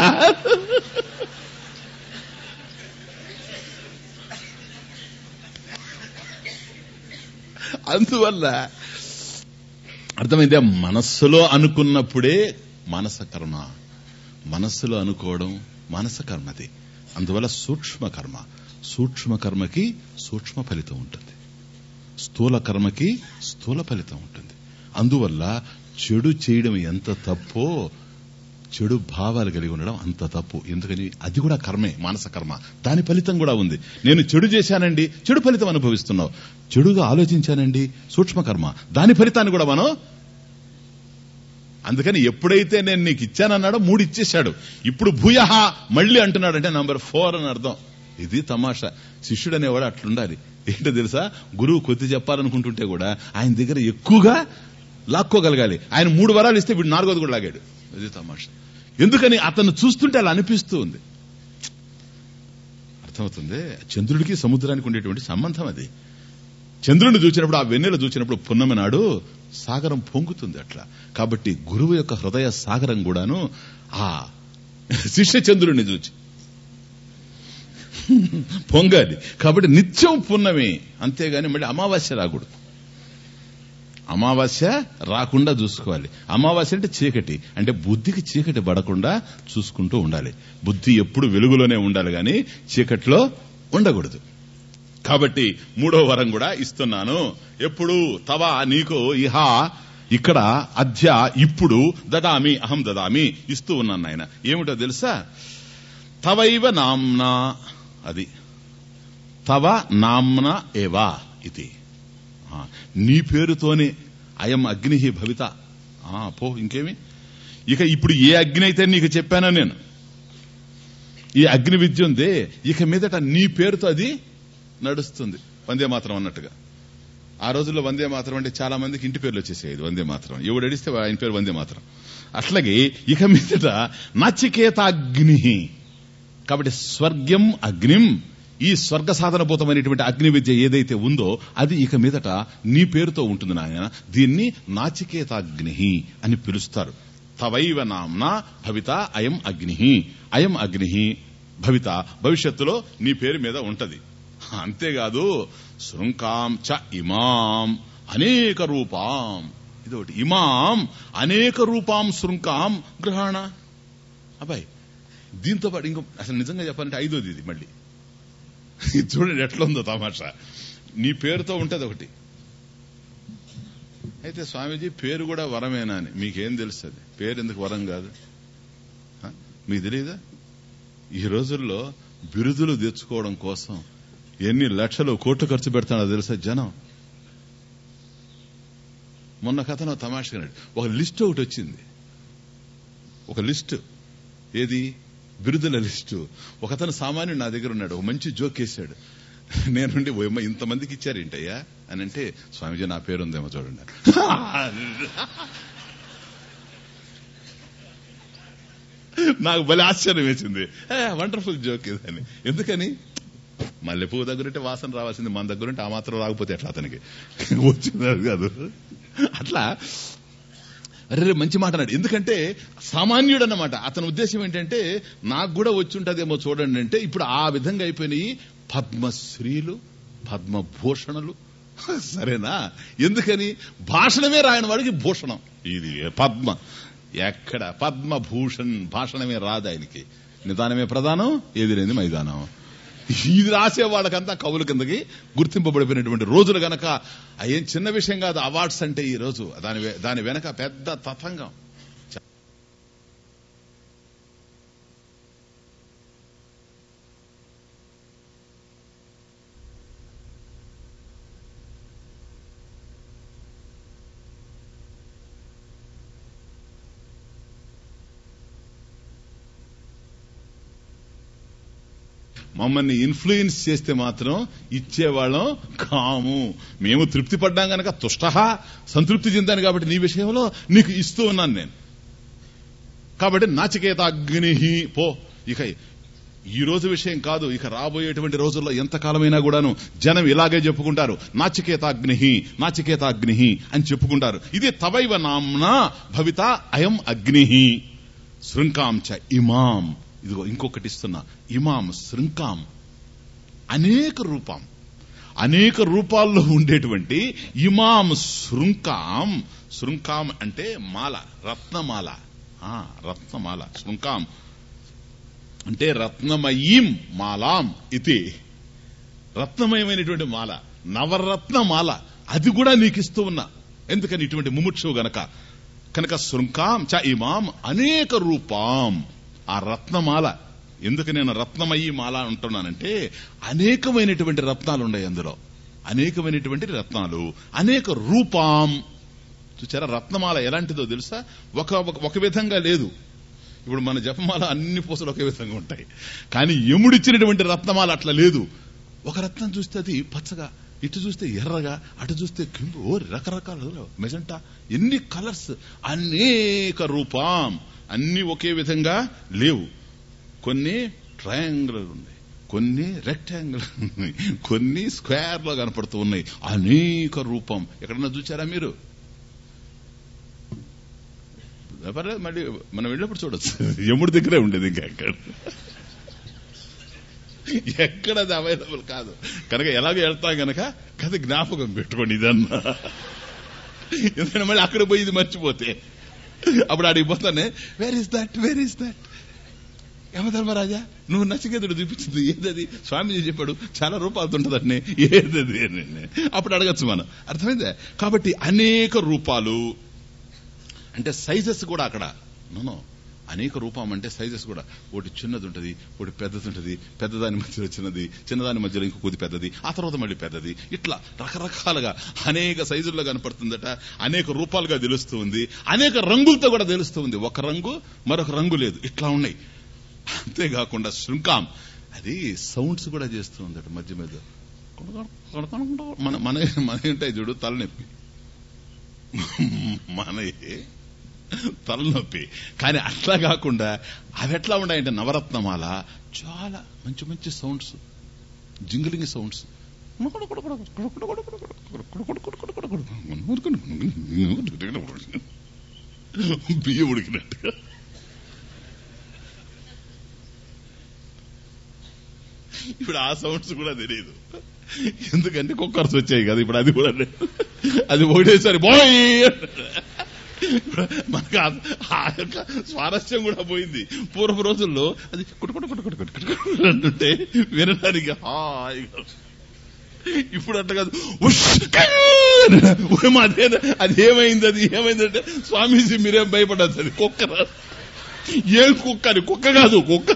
అందువల్ల అర్థమైందే మనస్సులో అనుకున్నప్పుడే మనస కర్మ మనస్సులో అనుకోవడం మనస కర్మది అందువల్ల సూక్ష్మ కర్మ సూక్ష్మ కర్మకి సూక్ష్మ ఫలితం ఉంటుంది స్థూల కర్మకి స్థూల ఫలితం ఉంటుంది అందువల్ల చెడు చేయడం ఎంత తప్పో చెడు భావాలు కలిగి ఉండడం అంత తప్పు ఎందుకని అది కూడా కర్మే మానస కర్మ దాని ఫలితం కూడా ఉంది నేను చెడు చేశానండి చెడు ఫలితం అనుభవిస్తున్నావు చెడుగా ఆలోచించానండి సూక్ష్మ కర్మ దాని ఫలితాన్ని కూడా మనం అందుకని ఎప్పుడైతే నేను నీకు ఇచ్చానన్నాడో మూడు ఇచ్చేశాడు ఇప్పుడు భూయహ మళ్ళీ అంటున్నాడంటే నంబర్ ఫోర్ అని అర్థం ఇది తమాషా శిష్యుడు అనేవాడు అట్లుండాలి ఏంటో తెలుసా గురువు కొద్ది చెప్పాలనుకుంటుంటే కూడా ఆయన దగ్గర ఎక్కువగా లాక్కోగలగాలి ఆయన మూడు వరాలు ఇస్తే వీడు నాలుగోది కూడా లాగాడు ఇది తమాషా ఎందుకని అతను చూస్తుంటే అలా అనిపిస్తూ ఉంది అర్థమవుతుంది చంద్రుడికి సముద్రానికి ఉండేటువంటి సంబంధం అది చంద్రుడిని చూసినప్పుడు ఆ వెన్నెల చూసినప్పుడు పున్నమి నాడు సాగరం పొంగుతుంది అట్లా కాబట్టి గురువు యొక్క హృదయ సాగరం కూడాను ఆ శిష్య చంద్రుడిని చూచి పొంగాలి కాబట్టి నిత్యం పున్నమి అంతేగాని మళ్ళీ అమావాస్య రాకూడదు అమావాస్య రాకుండా చూసుకోవాలి అమావాస్య అంటే చీకటి అంటే బుద్ధికి చీకటి పడకుండా చూసుకుంటూ ఉండాలి బుద్ధి ఎప్పుడు వెలుగులోనే ఉండాలి గాని చీకట్లో ఉండకూడదు కాబట్టి మూడో వరం కూడా ఇస్తున్నాను ఎప్పుడు తవ నీకు ఇహ ఇక్కడ అధ్య ఇప్పుడు దదామి అహం దదామి ఇస్తూ ఉన్నాను ఆయన ఏమిటో తెలుసా తవైవ నామ్నా అది తవ నామ్న ఏవా ఇది ఆ, నీ పేరుతోనే అయం అగ్ని భవిత ఆ, పో ఇంకేమి ఇక ఇప్పుడు ఏ అగ్ని అయితే నీకు చెప్పానో నేను ఈ అగ్ని విద్య ఉంది ఇక మీదట నీ పేరుతో అది నడుస్తుంది వందే మాత్రం అన్నట్టుగా ఆ రోజుల్లో వందే మాత్రం అంటే చాలా మందికి ఇంటి పేర్లు వచ్చేసేది వందే మాత్రం ఎవడు అడిస్తే ఆయన పేరు వందే మాత్రం అట్లాగే ఇక మీదట నచికేత అగ్ని కాబట్టి స్వర్గం అగ్నిం ఈ స్వర్గ సాధనభూతమైనటువంటి అగ్ని విద్య ఏదైతే ఉందో అది ఇక మీదట నీ పేరుతో ఉంటుంది నాయన దీన్ని నాచికేతాగ్ని అని పిలుస్తారు తవైవ నామ్న భవిత అయం అగ్ని అయం అగ్ని భవిత భవిష్యత్తులో నీ పేరు మీద ఉంటది అంతేకాదు శృంకాం చ ఇమాం అనేక రూపాం ఇదొకటి ఇమాం అనేక రూపాం శృంకాం గ్రహణ అబ్బాయి దీంతో పాటు ఇంకో అసలు నిజంగా చెప్పాలంటే ఐదోది ఇది మళ్ళీ ఇది చూడండి ఎట్లా ఉందో తమాషా నీ పేరుతో ఉంటది ఒకటి అయితే స్వామీజీ పేరు కూడా వరమేనా అని మీకేం తెలుస్తుంది పేరు ఎందుకు వరం కాదు హ? మీకు తెలియదా ఈ రోజుల్లో బిరుదులు తెచ్చుకోవడం కోసం ఎన్ని లక్షలు కోట్లు ఖర్చు పెడతాడో తెలుసా జనం మొన్న కథను తమాషగా ఒక లిస్ట్ ఒకటి వచ్చింది ఒక లిస్ట్ ఏది బిరుదుల లిస్టు ఒకతను సామాన్యుడు నా దగ్గర ఉన్నాడు ఒక మంచి జోక్ వేశాడు నేనుండి ఓయమ్మ ఇంతమందికి ఇచ్చారు ఏంటయ్యా అని అంటే స్వామిజీ నా పేరు ఉందేమో చూడండి నాకు భలే ఆశ్చర్యం వేసింది వండర్ఫుల్ జోక్ ఇదని ఎందుకని మల్లెపువ్వు దగ్గరుంటే వాసన రావాల్సింది మన దగ్గరుంటే ఆ మాత్రం రాకపోతే ఎట్లా అతనికి వచ్చింది అది కాదు అట్లా అరే మంచి మాట అన్నాడు ఎందుకంటే సామాన్యుడు అన్నమాట అతని ఉద్దేశం ఏంటంటే నాకు కూడా వచ్చి ఉంటదేమో చూడండి అంటే ఇప్పుడు ఆ విధంగా అయిపోయినాయి పద్మశ్రీలు పద్మభూషణులు సరేనా ఎందుకని భాషణమే రాయని వాడికి భూషణం ఇది పద్మ ఎక్కడ పద్మభూషణ్ భాషణమే రాదు ఆయనకి నిదానమే ప్రధానం ఏది లేని మైదానం ఇది రాసే వాళ్ళకంతా కవుల కిందకి గుర్తింపబడిపోయినటువంటి రోజులు గనక ఏం చిన్న విషయం కాదు అవార్డ్స్ అంటే ఈ రోజు దాని వె- దాని వెనక పెద్ద తతంగం మమ్మల్ని ఇన్ఫ్లుయెన్స్ చేస్తే మాత్రం ఇచ్చేవాళ్ళం కాము మేము తృప్తి పడ్డాం గనక తుష్ట సంతృప్తి చెందాను కాబట్టి నీ విషయంలో నీకు ఇస్తూ ఉన్నాను నేను కాబట్టి నాచికేత అగ్ని పో ఇక ఈ రోజు విషయం కాదు ఇక రాబోయేటువంటి రోజుల్లో ఎంత కాలమైనా కూడాను జనం ఇలాగే చెప్పుకుంటారు నాచికేతాగ్ని నాచికేతాగ్ని అని చెప్పుకుంటారు ఇది తవైవ నామ్నా భవిత అయం అగ్ని శృంకాం చ ఇమాం ఇదిగో ఇంకొకటి ఇస్తున్నా ఇమాం శృంకాం అనేక రూపం అనేక రూపాల్లో ఉండేటువంటి ఇమాం శృంకాం శృంకాం అంటే మాల రత్నమాల ఆ, రత్నమాల శృంకాం అంటే రత్నమయీం మాలాం ఇది రత్నమయమైనటువంటి మాల నవరత్న మాల అది కూడా నీకు ఇస్తూ ఉన్నా ఎందుకని ఇటువంటి ముముక్షువు గనక కనుక శృంకాం చ ఇమాం అనేక రూపాం ఆ రత్నమాల ఎందుకు నేను రత్నమయ్యి మాల అంటున్నానంటే అనేకమైనటువంటి రత్నాలు ఉన్నాయి అందులో అనేకమైనటువంటి రత్నాలు అనేక రూపాం చూచారా రత్నమాల ఎలాంటిదో తెలుసా ఒక ఒక- ఒక విధంగా లేదు ఇప్పుడు మన జపమాల అన్ని పూసలు ఒకే విధంగా ఉంటాయి కానీ యముడిచ్చినటువంటి రత్నమాల అట్లా లేదు ఒక రత్నం చూస్తే అది పచ్చగా ఇటు చూస్తే ఎర్రగా అటు చూస్తే కింపు ఓ రకరకాల మెజంటా ఎన్ని కలర్స్ అనేక రూపం అన్ని ఒకే విధంగా లేవు కొన్ని ట్రయాంగులర్ ఉన్నాయి కొన్ని రెక్టాంగులర్ ఉన్నాయి కొన్ని స్క్వేర్ లో కనపడుతూ ఉన్నాయి అనేక రూపం ఎక్కడన్నా చూచారా మీరు పర్లేదు మళ్ళీ మనం వెళ్ళినప్పుడు చూడొచ్చు యముడి దగ్గరే ఉండేది ఇంకా ఎక్కడ ఎక్కడ అది అవైలబుల్ కాదు కనుక ఎలాగో వెళ్తాం గనక కథ జ్ఞాపకం పెట్టుకోండి ఇదన్నా ఎందుకంటే మళ్ళీ అక్కడ పోయి ఇది మర్చిపోతే అప్పుడు అడిగి పోతానే where is that where is that యమధర్మరాజా నువ్వు నచికేతుడు చూపించింది ఏదది స్వామీజీ చెప్పాడు చాలా రూపాలతో ఉంటుందండి ఏదది అని. అప్పుడు అడగచ్చు మనం అర్థమైందా కాబట్టి అనేక రూపాలు అంటే సైజెస్ కూడా అక్కడ నో అనేక రూపం అంటే సైజెస్ కూడా ఒకటి చిన్నది ఉంటది ఒకటి పెద్దది ఉంటది పెద్దదాని మధ్యలో చిన్నది చిన్నదాని మధ్యలో ఇంకో కొద్ది పెద్దది ఆ తర్వాత మళ్ళీ పెద్దది ఇట్లా రకరకాలుగా అనేక సైజుల్లో కనపడుతుందట అనేక రూపాలుగా తెలుస్తూ ఉంది అనేక రంగులతో కూడా తెలుస్తూ ఉంది ఒక రంగు మరొక రంగు లేదు ఇట్లా ఉన్నాయి అంతేకాకుండా శృంకాం అది సౌండ్స్ కూడా చేస్తూ ఉందట మధ్య మధ్య మన మన మన ఉంటాయి చూడు తలనొప్పి మన తలనొప్పి కానీ అట్లా కాకుండా అవి ఎట్లా ఉన్నాయంటే నవరత్నమాల చాలా మంచి మంచి సౌండ్స్ జింగిలింగ్ సౌండ్స్ బియ్యం ఉడికినట్టుగా ఇప్పుడు ఆ సౌండ్స్ కూడా తెలియదు ఎందుకంటే కుక్కర్స్ వచ్చాయి కదా ఇప్పుడు అది కూడా లేదు. అది ఒకటేసారి బాయ్ మనకు ఆ- ఆ యొక్క స్వారస్యం కూడా పోయింది పూర్వ రోజుల్లో అది కుటుకుట కుటుకుట కుటుకుట అంటుంటే వినడానికి హాయిగా ఇప్పుడు అట్లా కాదు ఉష్ ఉయ్ అదే అది ఏమైంది అది ఏమైందంటే స్వామీజీ మీరేం భయపడద్దు అది కుక్క రా. ఏం కుక్క అది కుక్క కాదు కుక్క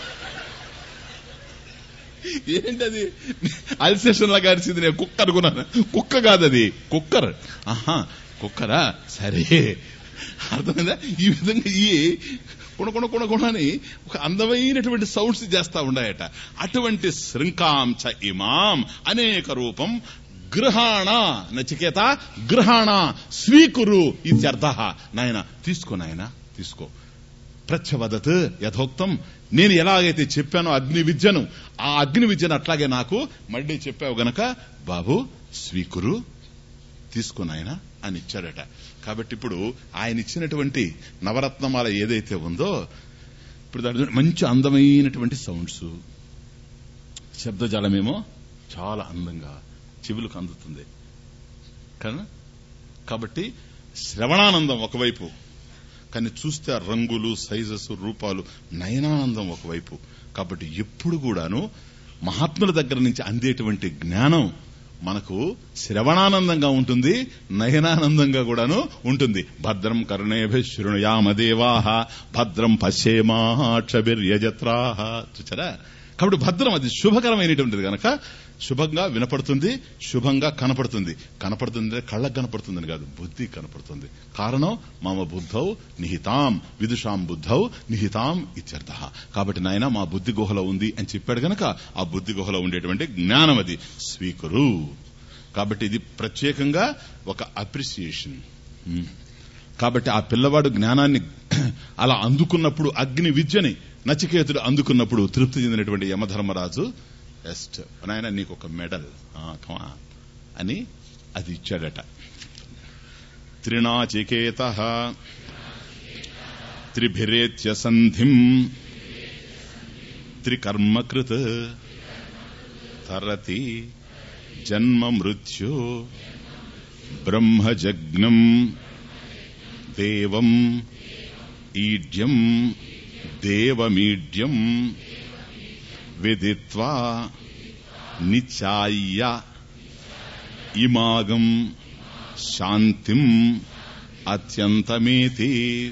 ఏంటది అల్సేషన్ లాగా అరిచింది నేను కుక్క అనుకున్నాను కుక్క కాదు అది కుక్కర్ ఆహా కుక్కరా సరే అర్థమైందా ఈ విధంగా ఈ కొనకొన కొనకొన అని ఒక అందమైనటువంటి సౌండ్స్ చేస్తా ఉన్నాయట అటువంటి శృంకాంచ ఇమాం అనేక రూపం గృహాణ నచికేత గృహాణ స్వీకురు ఇత్యర్థ నాయన తీసుకో నాయన తీసుకో ప్రత్యవదత్ యథోక్తం నేను ఎలాగైతే చెప్పానో అగ్ని విద్యను ఆ అగ్ని విద్యను అట్లాగే నాకు మళ్ళీ చెప్పావు గనక బాబు స్వీకురు తీసుకున్నాయన అని ఇచ్చాడట కాబట్టి ఇప్పుడు ఆయన ఇచ్చినటువంటి నవరత్నమాల ఏదైతే ఉందో ఇప్పుడు దాంట్లో మంచి అందమైనటువంటి సౌండ్స్ శబ్దజాలమేమో చాలా అందంగా చెవులకు అందుతుంది కదా కాబట్టి శ్రవణానందం ఒకవైపు కానీ చూస్తే ఆ రంగులు సైజెస్ రూపాలు నయనానందం ఒకవైపు కాబట్టి ఎప్పుడు కూడాను మహాత్ముల దగ్గర నుంచి అందేటువంటి జ్ఞానం మనకు శ్రవణానందంగా ఉంటుంది నయనానందంగా కూడాను ఉంటుంది భద్రం కర్ణేభి శృణుయామదేవాహ భద్రం పశ్యేమాక్షభిర్యజత్రాహ చూచారా కాబట్టి భద్రం అది శుభకరమైనటువంటిది గనక శుభంగా వినపడుతుంది శుభంగా కనపడుతుంది కనపడుతుంది కళ్ళకు కనపడుతుందని కాదు బుద్ధి కనపడుతుంది కారణం మమ బుద్ధౌ నిహితాం విదుషాం బుద్ధౌ నిహితాం ఇత్యర్థ కాబట్టి నాయన మా బుద్ధి గుహలో ఉంది అని చెప్పాడు గనక ఆ బుద్ధి గుహలో ఉండేటువంటి జ్ఞానం అది స్వీకరు కాబట్టి ఇది ప్రత్యేకంగా ఒక అప్రిసియేషన్ కాబట్టి ఆ పిల్లవాడు జ్ఞానాన్ని అలా అందుకున్నప్పుడు అగ్ని విద్యని నచికేతుడు అందుకున్నప్పుడు తృప్తి చెందినటువంటి యమధర్మరాజు ఎస్ట్ నాయన నీకు ఒక మెడల్ కమా అని అది ఇచ్చాడట త్రినాచికేత త్రిభిరేత్య సంధిం త్రికర్మకృత్ తరతి జన్మ మృత్యు బ్రహ్మజగ్నం దేవం ఈడ్యం దేవమీడ్యం విదిత్వా నిచాయ్య ఇమాగం శాంతిం అత్యంతమేతి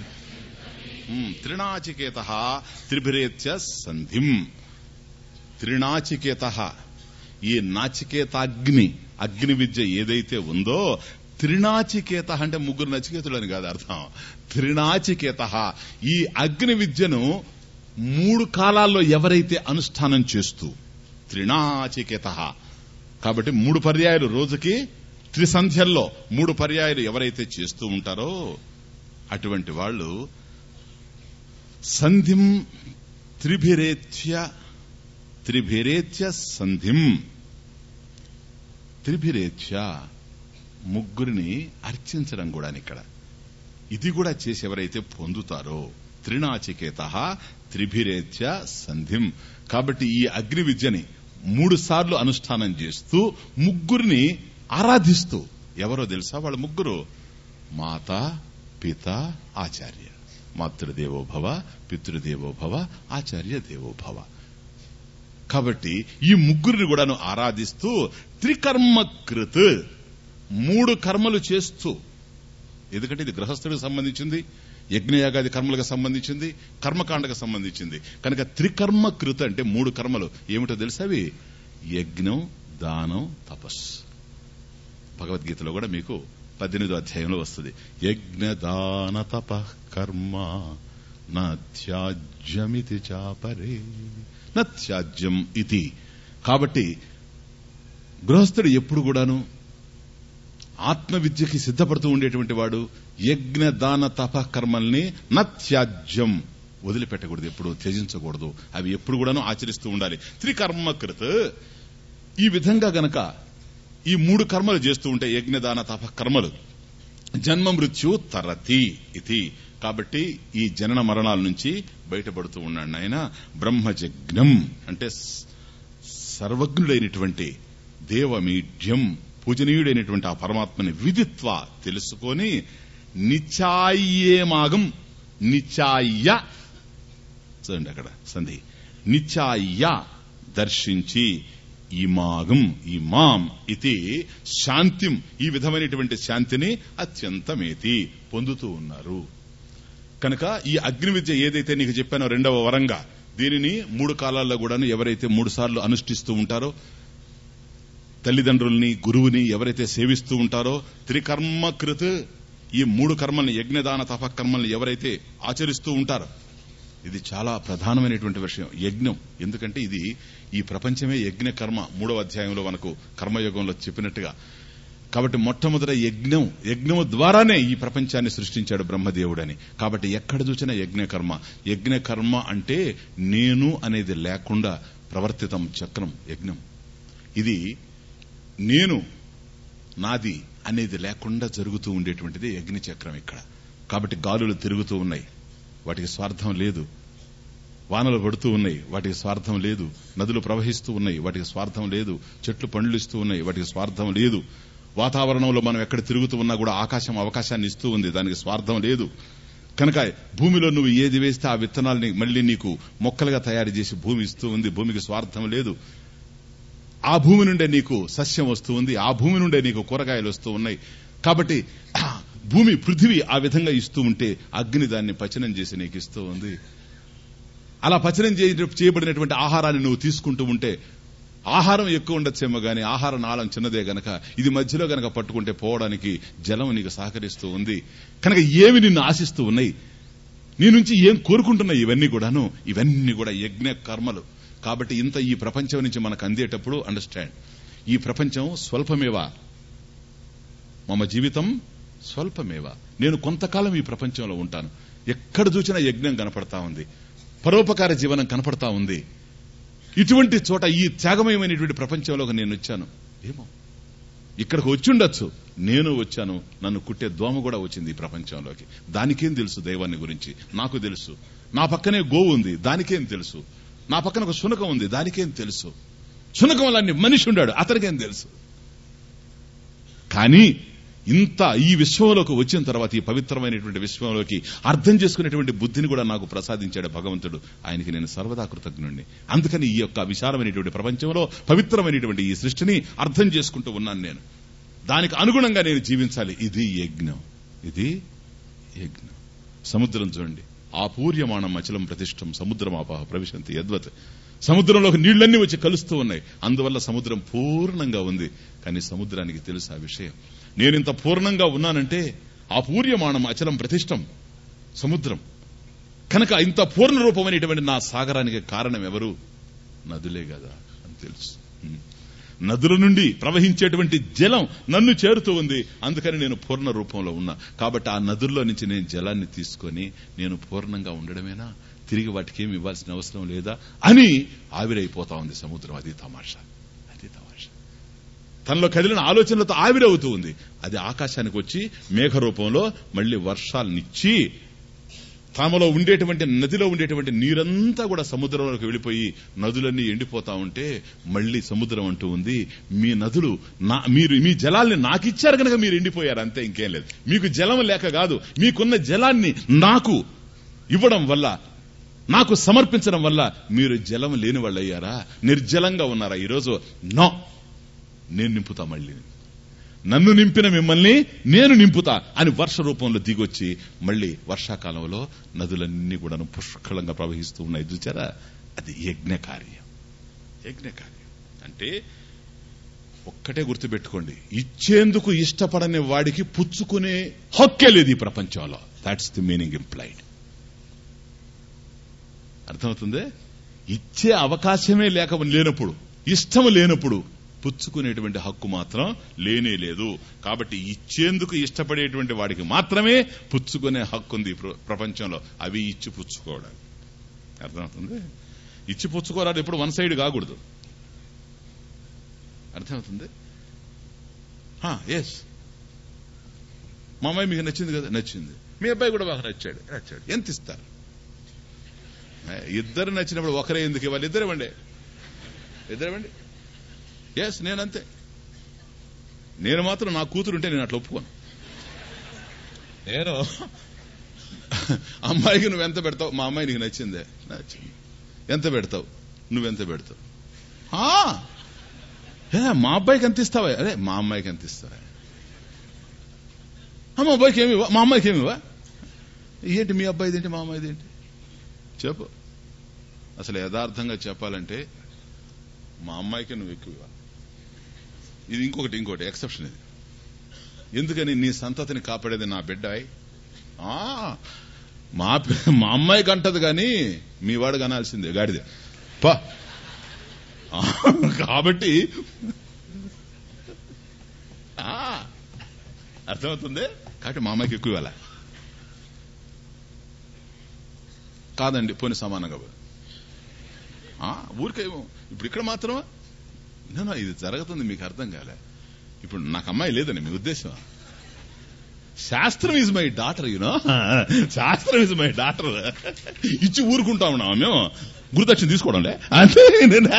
త్రినాచికేత త్రిభిరేత్య సంధిం త్రినాచికేత ఈ నాచికేతాగ్ని అగ్ని విద్య ఏదైతే ఉందో త్రినాచికేత అంటే ముగ్గురు నచికేతుడు అని కాదు అర్థం త్రినాచికేత ఈ అగ్ని విద్యను మూడు కాలాల్లో ఎవరైతే అనుష్ఠానం చేస్తూ త్రినాచికేత కాబట్టి మూడు పర్యాయాలు రోజుకి త్రిసంధ్యల్లో మూడు పర్యాయాలు ఎవరైతే చేస్తూ ఉంటారో అటువంటి వాళ్ళు సంధిం త్రిభిరేత్య త్రిభిరేత్య సంధిం త్రిభిరేత్య ముగ్గురిని అర్చించడం కూడా ఇక్కడ ఇది కూడా చేసి ఎవరైతే పొందుతారో త్రినాచికేత త్రిభిరేత్య సంధిం కాబట్టి ఈ అగ్ని విద్యని మూడు సార్లు అనుష్ఠానం చేస్తూ ముగ్గురిని ఆరాధిస్తూ ఎవరో తెలుసా వాళ్ళ ముగ్గురు మాత పిత ఆచార్య మాతృదేవోభవ పితృదేవోభవ ఆచార్య దేవోభవ కాబట్టి ఈ ముగ్గురిని కూడాను ఆరాధిస్తూ త్రికర్మకృత్ మూడు కర్మలు చేస్తూ ఎందుకంటే ఇది గృహస్థుడికి సంబంధించింది యజ్ఞయాగాది కర్మలకు సంబంధించింది కర్మకాండకు సంబంధించింది కనుక త్రికర్మ కృత అంటే మూడు కర్మలు ఏమిటో తెలుసా అవి యజ్ఞం దానం తపస్ భగవద్గీతలో కూడా మీకు పద్దెనిమిదో అధ్యాయంలో వస్తుంది యజ్ఞ దాన తప కర్మ నత్యాజ్యమితి చాపరే నత్యాజ్యం ఇది కాబట్టి గృహస్థుడు ఎప్పుడు కూడాను ఆత్మ విద్యకి సిద్ధపడుతూ ఉండేటువంటి వాడు యజ్ఞ దాన తప కర్మల్ని నత్యాజ్యం వదిలిపెట్టకూడదు ఎప్పుడు త్యజించకూడదు అవి ఎప్పుడు కూడాను ఆచరిస్తూ ఉండాలి త్రికర్మకృత్ ఈ విధంగా గనక ఈ మూడు కర్మలు చేస్తూ ఉంటే యజ్ఞ దాన తప కర్మలు జన్మ మృత్యు తరతి ఇది కాబట్టి ఈ జనన మరణాల నుంచి బయటపడుతూ ఉన్నాడు ఆయన బ్రహ్మజజ్ఞం అంటే సర్వజ్ఞుడైనటువంటి దేవమీఢ్యం పూజనీయుడైనటువంటి ఆ పరమాత్మని విదిత్వ తెలుసుకొని నిచాయ్యేమాగం నిచాయ్య చూడండి అక్కడ సంధి నిచాయ్య దర్శించి ఇమాగం ఇమాం ఇది శాంతిం ఈ విధమైనటువంటి శాంతిని అత్యంతమేతి పొందుతూ ఉన్నారు కనుక ఈ అగ్ని విద్య ఏదైతే నీకు చెప్పానో రెండవ వరంగా దీనిని మూడు కాలాల్లో కూడాను ఎవరైతే మూడు సార్లు అనుష్ఠిస్తూ ఉంటారో తల్లిదండ్రుల్ని గురువుని ఎవరైతే సేవిస్తూ ఉంటారో త్రికర్మకృత్ ఈ మూడు కర్మల్ని యజ్ఞదాన తప కర్మల్ని ఎవరైతే ఆచరిస్తూ ఉంటారో ఇది చాలా ప్రధానమైనటువంటి విషయం యజ్ఞం ఎందుకంటే ఇది ఈ ప్రపంచమే యజ్ఞ కర్మ మూడవ అధ్యాయంలో మనకు కర్మయోగంలో చెప్పినట్టుగా కాబట్టి మొట్టమొదట యజ్ఞం యజ్ఞము ద్వారానే ఈ ప్రపంచాన్ని సృష్టించాడు బ్రహ్మదేవుడని కాబట్టి ఎక్కడ చూసినా యజ్ఞ కర్మ యజ్ఞ కర్మ అంటే నేను అనేది లేకుండా ప్రవర్తితం చక్రం యజ్ఞం ఇది నేను నాది అనేది లేకుండా జరుగుతూ ఉండేటువంటిది యజ్ఞ చక్రం ఇక్కడ కాబట్టి గాలులు తిరుగుతూ ఉన్నాయి వాటికి స్వార్థం లేదు వానలు పడుతూ ఉన్నాయి వాటికి స్వార్థం లేదు నదులు ప్రవహిస్తూ ఉన్నాయి వాటికి స్వార్థం లేదు చెట్లు పండ్లు ఇస్తూ ఉన్నాయి వాటికి స్వార్థం లేదు వాతావరణంలో మనం ఎక్కడ తిరుగుతూ ఉన్నా కూడా ఆకాశం అవకాశాన్ని ఇస్తూ ఉంది దానికి స్వార్థం లేదు కనుక భూమిలో నువ్వు ఏది వేస్తే ఆ విత్తనాలని మళ్ళీ నీకు మొక్కలుగా తయారు చేసి భూమి ఇస్తూ ఉంది భూమికి స్వార్థం లేదు ఆ భూమి నుండే నీకు సస్యం వస్తూ ఉంది ఆ భూమి నుండే నీకు కూరగాయలు వస్తూ ఉన్నాయి కాబట్టి భూమి పృథివీ ఆ విధంగా ఇస్తూ ఉంటే అగ్ని దాన్ని పచనం చేసి నీకు ఇస్తూ ఉంది అలా పచనం చేయ- చేయబడినటువంటి ఆహారాన్ని నువ్వు తీసుకుంటూ ఉంటే ఆహారం ఎక్కువ ఉండొచ్చేమో గానీ ఆహార నాళం చిన్నదే గనక ఇది మధ్యలో గనక పట్టుకుంటే పోవడానికి జలం నీకు సహకరిస్తూ ఉంది కనుక ఏమి నిన్ను ఆశిస్తూ ఉన్నాయి నీ నుంచి ఏం కోరుకుంటున్నాయి ఇవన్నీ కూడాను ఇవన్నీ కూడా యజ్ఞ కర్మలు కాబట్టి ఇంత ఈ ప్రపంచం నుంచి మనకు అందేటప్పుడు అండర్స్టాండ్ ఈ ప్రపంచం స్వల్పమేవా మమ జీవితం స్వల్పమేవా నేను కొంతకాలం ఈ ప్రపంచంలో ఉంటాను ఎక్కడ చూసినా యజ్ఞం కనపడతా ఉంది పరోపకార జీవనం కనపడతా ఉంది ఇటువంటి చోట ఈ త్యాగమయమైనటువంటి ప్రపంచంలోకి నేను వచ్చాను ఏమో ఇక్కడికి వచ్చి ఉండొచ్చు నేను వచ్చాను నన్ను కుట్టే దోమ కూడా వచ్చింది ఈ ప్రపంచంలోకి దానికేం తెలుసు దైవాన్ని గురించి నాకు తెలుసు నా పక్కనే గోవు ఉంది దానికేం తెలుసు నా పక్కన ఒక శునకం ఉంది దానికేం తెలుసు శునకం లాంటి మనిషి ఉండాడు అతనికేం తెలుసు కానీ ఇంత ఈ విశ్వంలోకి వచ్చిన తర్వాత ఈ పవిత్రమైనటువంటి విశ్వంలోకి అర్థం చేసుకునేటువంటి బుద్ధిని కూడా నాకు ప్రసాదించాడు భగవంతుడు ఆయనకి నేను సర్వదా కృతజ్ఞుణ్ణి అందుకని ఈ యొక్క విశాలమైనటువంటి ప్రపంచంలో పవిత్రమైనటువంటి ఈ సృష్టిని అర్థం చేసుకుంటూ ఉన్నాను నేను దానికి అనుగుణంగా నేను జీవించాలి ఇది యజ్ఞం ఇది యజ్ఞం సముద్రం చూడండి ఆపూర్యమాణం అచలం ప్రతిష్టం సముద్రమాపహ ప్రవిశంతి యద్వత్ సముద్రంలోకి నీళ్లన్నీ వచ్చి కలుస్తూ ఉన్నాయి అందువల్ల సముద్రం పూర్ణంగా ఉంది కానీ సముద్రానికి తెలుసు ఆ విషయం నేను ఇంత పూర్ణంగా ఉన్నానంటే ఆ పూర్యమాణం అచలం ప్రతిష్టం సముద్రం కనుక ఇంత పూర్ణ రూపమైనటువంటి నా సాగరానికి కారణం ఎవరు నదులే కదా అని తెలుసు హ్మ్. నదుల నుండి ప్రవహించేటువంటి జలం నన్ను చేరుతూ ఉంది అందుకని నేను పూర్ణ రూపంలో ఉన్నా కాబట్టి ఆ నదుల్లో నుంచి నేను జలాన్ని తీసుకొని నేను పూర్ణంగా ఉండడమేనా తిరిగి వాటికి ఏమి ఇవ్వాల్సిన అవసరం లేదా అని ఆవిరైపోతా ఉంది సముద్రం అది తమాషా అది తమాషా తనలో కదిలిన ఆలోచనలతో ఆవిరవుతూ ఉంది అది ఆకాశానికి వచ్చి మేఘ రూపంలో మళ్ళీ వర్షాలనిచ్చి తమలో ఉండేటువంటి నదిలో ఉండేటువంటి నీరంతా కూడా సముద్రంలోకి వెళ్ళిపోయి నదులన్నీ ఎండిపోతా ఉంటే మళ్ళీ సముద్రం అంటూ ఉంది మీ నదులు నా మీరు మీ జలాల్ని నాకిచ్చారు కనుక మీరు ఎండిపోయారు అంతే ఇంకేం లేదు మీకు జలం లేక కాదు మీకున్న జలాన్ని నాకు ఇవ్వడం వల్ల నాకు సమర్పించడం వల్ల మీరు జలం లేని వాళ్ళు అయ్యారా నిర్జలంగా ఉన్నారా ఈరోజు నో నేను నింపుతా మళ్ళీ నన్ను నింపిన మిమ్మల్ని నేను నింపుతా అని వర్ష రూపంలో దిగొచ్చి మళ్ళీ వర్షాకాలంలో నదులన్నీ కూడా పుష్కలంగా ప్రవహిస్తూ ఉన్నాయి చూచారా అది యజ్ఞ కార్యం యజ్ఞ కార్యం అంటే ఒక్కటే గుర్తుపెట్టుకోండి ఇచ్చేందుకు ఇష్టపడని వాడికి పుచ్చుకునే హక్కే లేదు ఈ ప్రపంచంలో దాట్స్ ది మీనింగ్ ఇంప్లైడ్ అర్థమవుతుంది ఇచ్చే అవకాశమే లేక లేనప్పుడు ఇష్టం లేనప్పుడు పుచ్చుకునేటువంటి హక్కు మాత్రం లేనే లేదు కాబట్టి ఇచ్చేందుకు ఇష్టపడేటువంటి వాడికి మాత్రమే పుచ్చుకునే హక్కు ఉంది ఈ ప్ర- ప్రపంచంలో అవి ఇచ్చి పుచ్చుకోవడం అర్థమవుతుంది ఇచ్చి పుచ్చుకోవడాలు ఎప్పుడు వన్ సైడ్ కాకూడదు అర్థమవుతుంది ఎస్ మా అమ్మాయి మీకు నచ్చింది కదా నచ్చింది మీ అబ్బాయి కూడా బాగా నచ్చాడు నచ్చాడు ఎంత ఇస్తారు ఏ, ఇద్దరు నచ్చినప్పుడు ఒకరే ఎందుకు ఇవ్వాలి ఇద్దరు ఇవ్వండి ఇద్దరు ఇవ్వండి ఎస్ నేనంతే నేను మాత్రం నా కూతురు ఉంటే నేను అట్లా ఒప్పుకోను నేను అమ్మాయికి నువ్వు ఎంత పెడతావు మా అమ్మాయి నీకు నచ్చిందే నచ్చింది ఎంత పెడతావు నువ్వెంత పెడతావు ఆ, ఏ మా అబ్బాయికి ఎంత ఇస్తావా అరే మా అమ్మాయికి ఎంత ఇస్తావా ఆ, మా అబ్బాయికి ఏమి ఇవ్వ మా అమ్మాయికి ఏమి ఇవ్వ ఏంటి మీ అబ్బాయిది ఏంటి మా అమ్మాయిది ఏంటి చెప్పు అసలు యథార్థంగా చెప్పాలంటే మా అమ్మాయికి నువ్వు ఎక్కువ ఇవ్వాలి ఇది ఇంకొకటి ఇంకోటి ఎక్సెప్షన్ ఇది ఎందుకని నీ సంతతిని కాపాడేది నా బిడ్డాయ్ ఆ, మా పి- మా అమ్మాయి కంటది గాని మీ వాడు కనాల్సిందే గాడిదే పా ఆ, కాబట్టి ఆ, అర్థమవుతుంది కాబట్టి మా అమ్మాయికి ఎక్కువ ఇవ్వాల కాదండి పోనీ సమానంగా పోయి. ఆ, ఊరికేమో ఇప్పుడు ఇక్కడ మాత్రమా నేను ఇది జరుగుతుంది మీకు అర్థం కాలే ఇప్పుడు నాకు అమ్మాయి లేదని మీ ఉద్దేశం shastram is my daughter you know shastram is my daughter ఇచ్చి ఊరుకుంటా ఉన్నాం మేము గురుదక్షిణ తీసుకోవడంలే అంతే నేను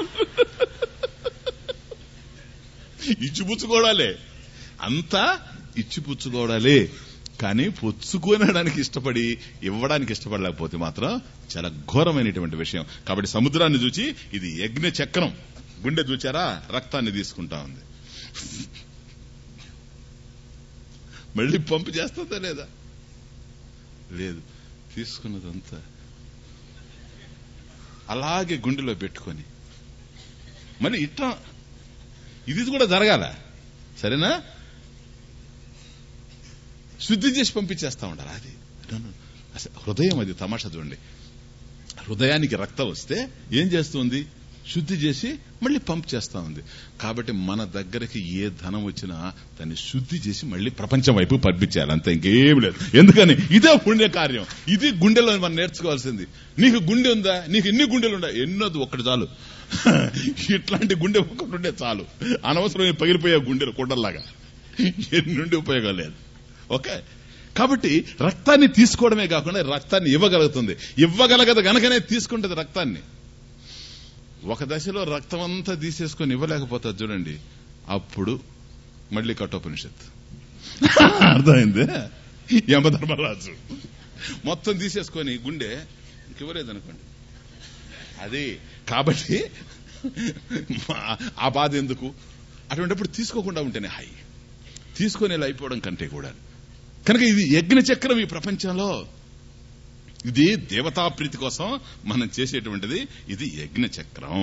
ఇచ్చి పుచ్చుకోవడాలే అంతా ఇచ్చి పుచ్చుకోవడాలే కానీ పుచ్చుకోనడానికి ఇష్టపడి ఇవ్వడానికి ఇష్టపడలేకపోతే మాత్రం చాలా ఘోరమైనటువంటి విషయం కాబట్టి సముద్రాన్ని చూచి ఇది యజ్ఞ చక్రం గుండె చూచారా రక్తాన్ని తీసుకుంటా ఉంది మళ్ళీ పంపు చేస్తుందా లేదా లేదు తీసుకున్నదంతా అలాగే గుండెలో పెట్టుకొని మళ్ళీ ఇట్లా ఇది కూడా జరగాల సరేనా శుద్ధి చేసి పంపించేస్తా ఉండాలి అది అసలు హృదయం అది తమాషా చూడండి హృదయానికి రక్తం వస్తే ఏం చేస్తుంది శుద్ధి చేసి మళ్ళీ పంప్ చేస్తా ఉంది కాబట్టి మన దగ్గరికి ఏ ధనం వచ్చినా దాన్ని శుద్ధి చేసి మళ్ళీ ప్రపంచం వైపు పంపించాలి అంతే ఇంకేం లేదు ఎందుకని ఇదే పుణ్య కార్యం ఇది గుండెలో మనం నేర్చుకోవాల్సింది నీకు గుండె ఉందా నీకు ఎన్ని గుండెలు ఉందా ఎన్నోది ఒక్కటి చాలు ఇట్లాంటి గుండె ఒక్కటి ఉండే చాలు అనవసరమైన పగిలిపోయే గుండెలు కుండల్లాగా ఎన్నుండి ఉపయోగం లేదు ఓకే కాబట్టి రక్తాన్ని తీసుకోవడమే కాకుండా రక్తాన్ని ఇవ్వగలుగుతుంది ఇవ్వగలగదు గనకనే తీసుకుంటది రక్తాన్ని ఒక దశలో రక్తం అంతా తీసేసుకొని ఇవ్వలేకపోతుంది చూడండి అప్పుడు మళ్ళీ కఠోపనిషత్ అర్థమైంది యమధర్మరాజు మొత్తం తీసేసుకొని గుండె ఇంకివ్వలేదనుకోండి అది కాబట్టి ఆ బాధ ఎందుకు అటువంటిప్పుడు తీసుకోకుండా ఉంటేనే హాయి తీసుకొని ఇలా అయిపోవడం కంటే కూడా కనుక ఇది యజ్ఞ చక్రం ఈ ప్రపంచంలో ఇది దేవతా ప్రీతి కోసం మనం చేసేటువంటిది ఇది యజ్ఞ చక్రం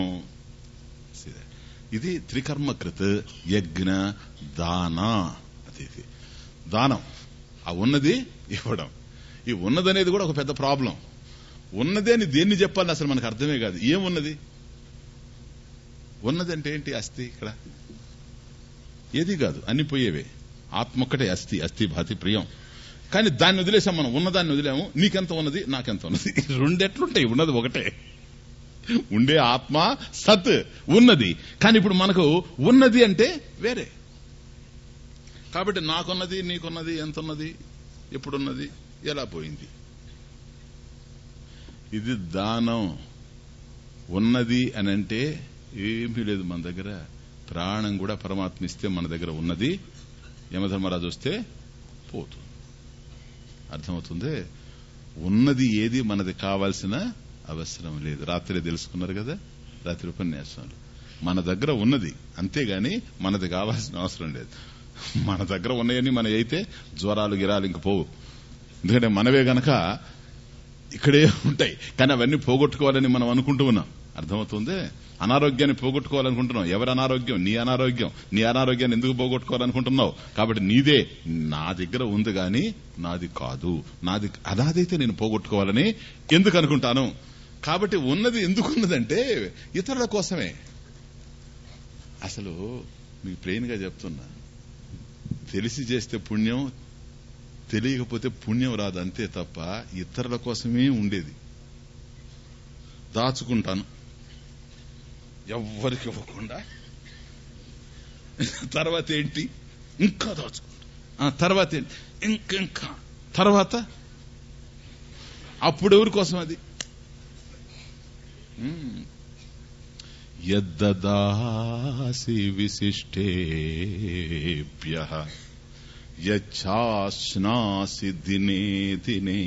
ఇది త్రికర్మకృత్ యజ్ఞ దాన అది ఇది దానం ఆ ఉన్నది ఇవ్వడం ఈ ఉన్నదనేది కూడా ఒక పెద్ద ప్రాబ్లం ఉన్నది అని దేన్ని చెప్పాలని అసలు మనకు అర్థమే కాదు ఏమున్నది ఉన్నది అంటే ఏంటి అస్థి ఇక్కడ ఏది కాదు అన్ని పోయేవే ఆత్మ ఒక్కటే అస్థి అస్థి భాతి ప్రియం కానీ దాన్ని వదిలేసాం మనం ఉన్నదాన్ని వదిలేము నీకెంత ఉన్నది నాకెంత ఉన్నది రెండెట్లుంటాయి ఉన్నది ఒకటే ఉండే ఆత్మ సత్ ఉన్నది కానీ ఇప్పుడు మనకు ఉన్నది అంటే వేరే కాబట్టి నాకున్నది నీకున్నది ఎంత ఉన్నది ఎప్పుడున్నది ఎలా పోయింది ఇది దానం ఉన్నది అని అంటే ఏమీ లేదు మన దగ్గర ప్రాణం కూడా పరమాత్మ ఇస్తే మన దగ్గర ఉన్నది యమధర్మరాజు వస్తే పోతుంది అర్థమవుతుంది ఉన్నది ఏది మనది కావాల్సిన అవసరం లేదు రాత్రి తెలుసుకున్నారు కదా రాత్రి ఉపన్యాసంలో మన దగ్గర ఉన్నది అంతేగాని మనది కావాల్సిన అవసరం లేదు మన దగ్గర ఉన్నాయని మన అయితే జ్వరాలు గిరాలు ఇంక పోవు ఎందుకంటే మనవే గనక ఇక్కడే ఉంటాయి కానీ అవన్నీ పోగొట్టుకోవాలని మనం అనుకుంటూ ఉన్నాం అర్థమవుతుంది అనారోగ్యాన్ని పోగొట్టుకోవాలనుకుంటున్నావు ఎవరి అనారోగ్యం నీ అనారోగ్యం నీ అనారోగ్యాన్ని ఎందుకు పోగొట్టుకోవాలనుకుంటున్నావు కాబట్టి నీదే నా దగ్గర ఉంది గాని నాది కాదు నాది అనాదైతే నేను పోగొట్టుకోవాలని ఎందుకు అనుకుంటాను కాబట్టి ఉన్నది ఎందుకు ఉన్నదంటే ఇతరుల కోసమే అసలు మీకు ప్లెయిన్ గా చెప్తున్నా తెలిసి చేస్తే పుణ్యం తెలియకపోతే పుణ్యం రాదు అంతే తప్ప ఇతరుల కోసమే ఉండేది దాచుకుంటాను ఎవ్వరికి ఇవ్వకుండా తర్వాత ఏంటి ఇంకా దాచుకుంటా ఆ తర్వాత ఏంటి ఇంకింకా తర్వాత అప్పుడు ఎవరి కోసం అది యద్దదాసి విశిష్టేభ్య యచ్చాశ్నాసి దినే దినే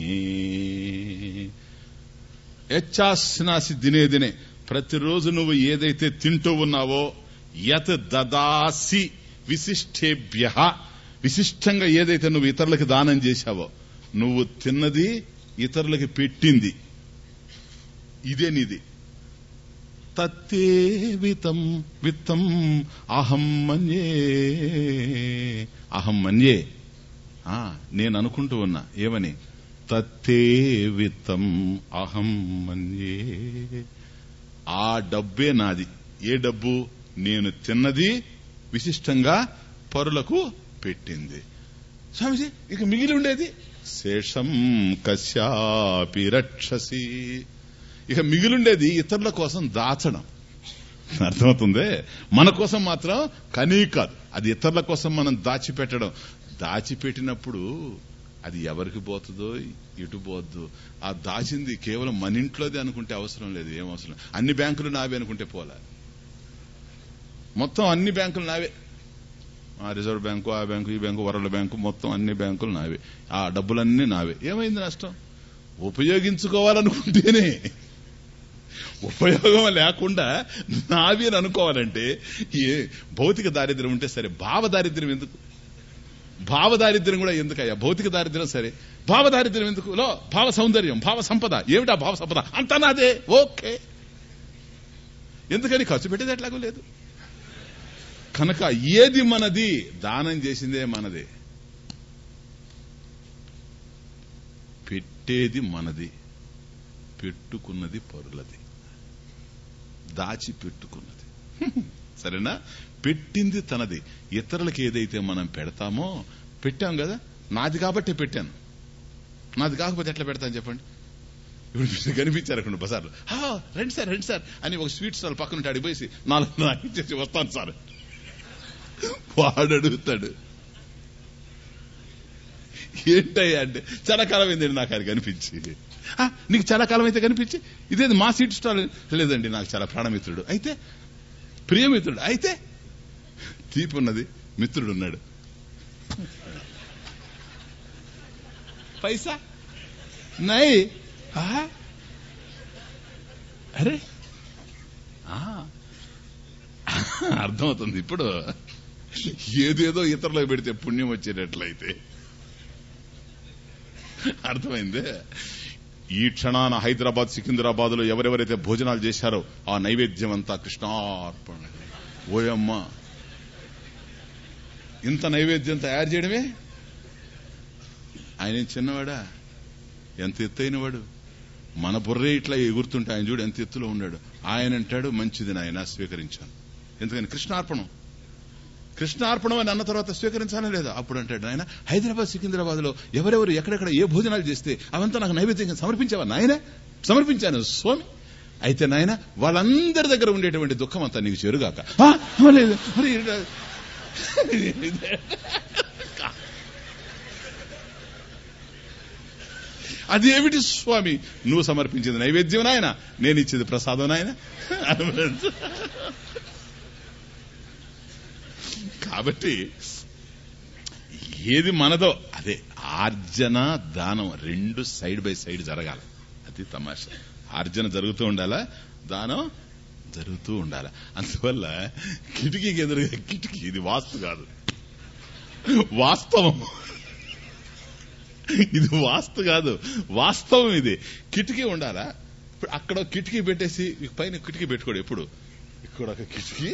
యచ్చాశ్నాసి దినే దినే ప్రతిరోజు నువ్వు ఏదైతే తింటూ ఉన్నావో యత్ దదాసి విశిష్టేభ్య విశిష్టంగా ఏదైతే నువ్వు ఇతరులకు దానం చేశావో నువ్వు తిన్నది ఇతరులకి పెట్టింది ఇదే నీది తత్తే వితం విత్తం అహం మన్యే అహం మన్యే ఆ, నేను అనుకుంటూ ఉన్నా ఏమని తత్తే విత్తం అహం మన్యే ఆ డబ్బే నాది ఏ డబ్బు నేను తిన్నది విశిష్టంగా పరులకు పెట్టింది స్వామిజీ ఇక మిగిలి ఉండేది శేషం కశ్యాపి రక్షసి ఇక మిగిలిండేది ఇతరుల కోసం దాచడం అర్థమవుతుందే మన కోసం మాత్రం కనీ కాదు అది ఇతరుల కోసం మనం దాచిపెట్టడం దాచిపెట్టినప్పుడు అది ఎవరికి పోతుందో ఎటు పోద్దు ఆ దాచింది కేవలం మన ఇంట్లోది అనుకుంటే అవసరం లేదు ఏం అవసరం లేదు. అన్ని బ్యాంకులు నావే అనుకుంటే పోలా మొత్తం అన్ని బ్యాంకులు నావే ఆ రిజర్వ్ బ్యాంకు ఆ బ్యాంకు ఈ బ్యాంకు వరల్డ్ బ్యాంకు మొత్తం అన్ని బ్యాంకులు నావే ఆ డబ్బులన్నీ నావే ఏమైంది నష్టం ఉపయోగించుకోవాలనుకుంటేనే ఉపయోగం లేకుండా నావి అని అనుకోవాలంటే ఏ భౌతిక దారిద్ర్యం ఉంటే సరే భావ దారిద్ర్యం ఎందుకు భావ దారిద్ర్యం కూడా ఎందుకయ్యా భౌతిక దారిద్ర్యం సరే భావ దారిద్ర్యం ఎందుకు లో భావ సౌందర్యం భావ సంపద ఏమిటా భావ సంపద అంతా నాదే ఓకే ఎందుకని ఖర్చు పెట్టేది ఎట్లాగో లేదు కనుక ఏది మనది దానం చేసిందే మనది పెట్టేది మనది పెట్టుకున్నది పరులది దాచి పెట్టుకున్నది సరేనా పెట్టింది తనది ఇతరులకు ఏదైతే మనం పెడతామో పెట్టాం కదా నాది కాబట్టి పెట్టాను నాది కాకపోతే ఎట్లా పెడతాను చెప్పండి ఇప్పుడు మీరు కనిపించారు అక్కడ బజార్లో "హా, రండి సార్ రండి సార్ అని ఒక స్వీట్ స్టాల్ పక్కన ఉంటే అడిగిపోయి నాలుగు నాకు ఇచ్చేసి వస్తాను సార్ వాడు అడుగుతాడు ఏంటయ్యా అంటే చాలా కాలం అయిందండి నాకు అది కనిపించి "ఆ, నీకు చాలా కాలం అయితే కనిపించి ఇదేది మా సీట్ స్టాల్ లేదండి నాకు చాలా ప్రాణమిత్రుడు అయితే ప్రియమిత్రుడు అయితే తీపి ఉన్నది మిత్రుడు ఉన్నాడు పైసా నై ఆ? అరే ఆ. అర్థమవుతుంది ఇప్పుడు ఏదేదో ఇతరులకు పెడితే పుణ్యం వచ్చేటట్లయితే అర్థమైందే ఈ క్షణాన హైదరాబాద్ సికింద్రాబాద్ లో ఎవరెవరైతే భోజనాలు చేశారో ఆ నైవేద్యం అంతా కృష్ణార్పణ ఓయమ్మ ఇంత నైవేద్యం తయారు చేయడమే ఆయన ఏం చిన్నవాడా ఎంత ఎత్తైన వాడు మన బుర్రే ఇట్లా ఎగురుతుంటే ఆయన చూడు ఎంత ఎత్తులో ఉన్నాడు ఆయన అంటాడు మంచిది నాయన స్వీకరించాను ఎందుకని కృష్ణార్పణం కృష్ణార్పణం అని అన్న తర్వాత స్వీకరించాలా లేదా అప్పుడు అంటాడు ఆయన హైదరాబాద్ సికింద్రాబాద్ లో ఎవరెవరు ఎక్కడెక్కడ ఏ భోజనాలు చేస్తే అవంతా నాకు నైవేద్యంగా సమర్పించావా నాయన సమర్పించాను స్వామి అయితే నాయన వాళ్ళందరి దగ్గర ఉండేటువంటి దుఃఖం అంతా నీకు చేరుగాక "ఆ, లేదు, మరి అదేమిటి స్వామి నువ్వు సమర్పించింది నైవేద్యం నాయన నేను ఇచ్చేది ప్రసాదం నాయన కాబట్టి ఏది మనదో అదే ఆర్జన దానం రెండు సైడ్ బై సైడ్ జరగాలి అది తమాషా ఆర్జన జరుగుతూ ఉండాలా దానం జరుగుతూ ఉండాలి అందువల్ల కిటికీకి ఎదురుగా కిటికీ ఇది వాస్తు కాదు వాస్తవం ఇది వాస్తు కాదు వాస్తవం ఇది కిటికీ ఉండాలా ఇప్పుడు అక్కడ ఒక కిటికీ పెట్టేసి ఈ పైన కిటికీ పెట్టుకోడు ఎప్పుడు ఇక్కడ ఒక కిటికీ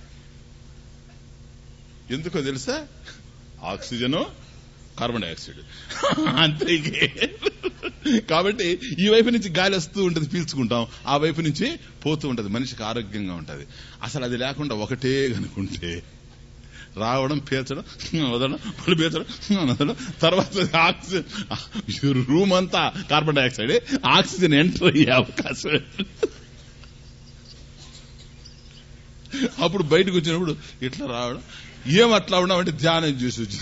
ఎందుకో తెలుసా ఆక్సిజన్ కార్బన్ డైఆక్సైడ్ అంతే ఇంకే. కాబట్టి ఈ వైపు నుంచి గాలి వస్తూ ఉంటుంది పీల్చుకుంటాం ఆ వైపు నుంచి పోతూ ఉంటది మనిషికి ఆరోగ్యంగా ఉంటది అసలు అది లేకుండా ఒకటే కనుకుంటే రావడం పీల్చడం వదలడం మళ్ళీ పీల్చడం వదలడం తర్వాత ఆక్సిజన్ రూమ్ అంతా కార్బన్ డైఆక్సైడ్ ఆక్సిజన్ ఎంటర్ అయ్యే అవకాశం అప్పుడు బయటకు వచ్చినప్పుడు ఇట్లా రావడం ఏం అట్లా ఉన్నామంటే ధ్యానం చేసి వచ్చి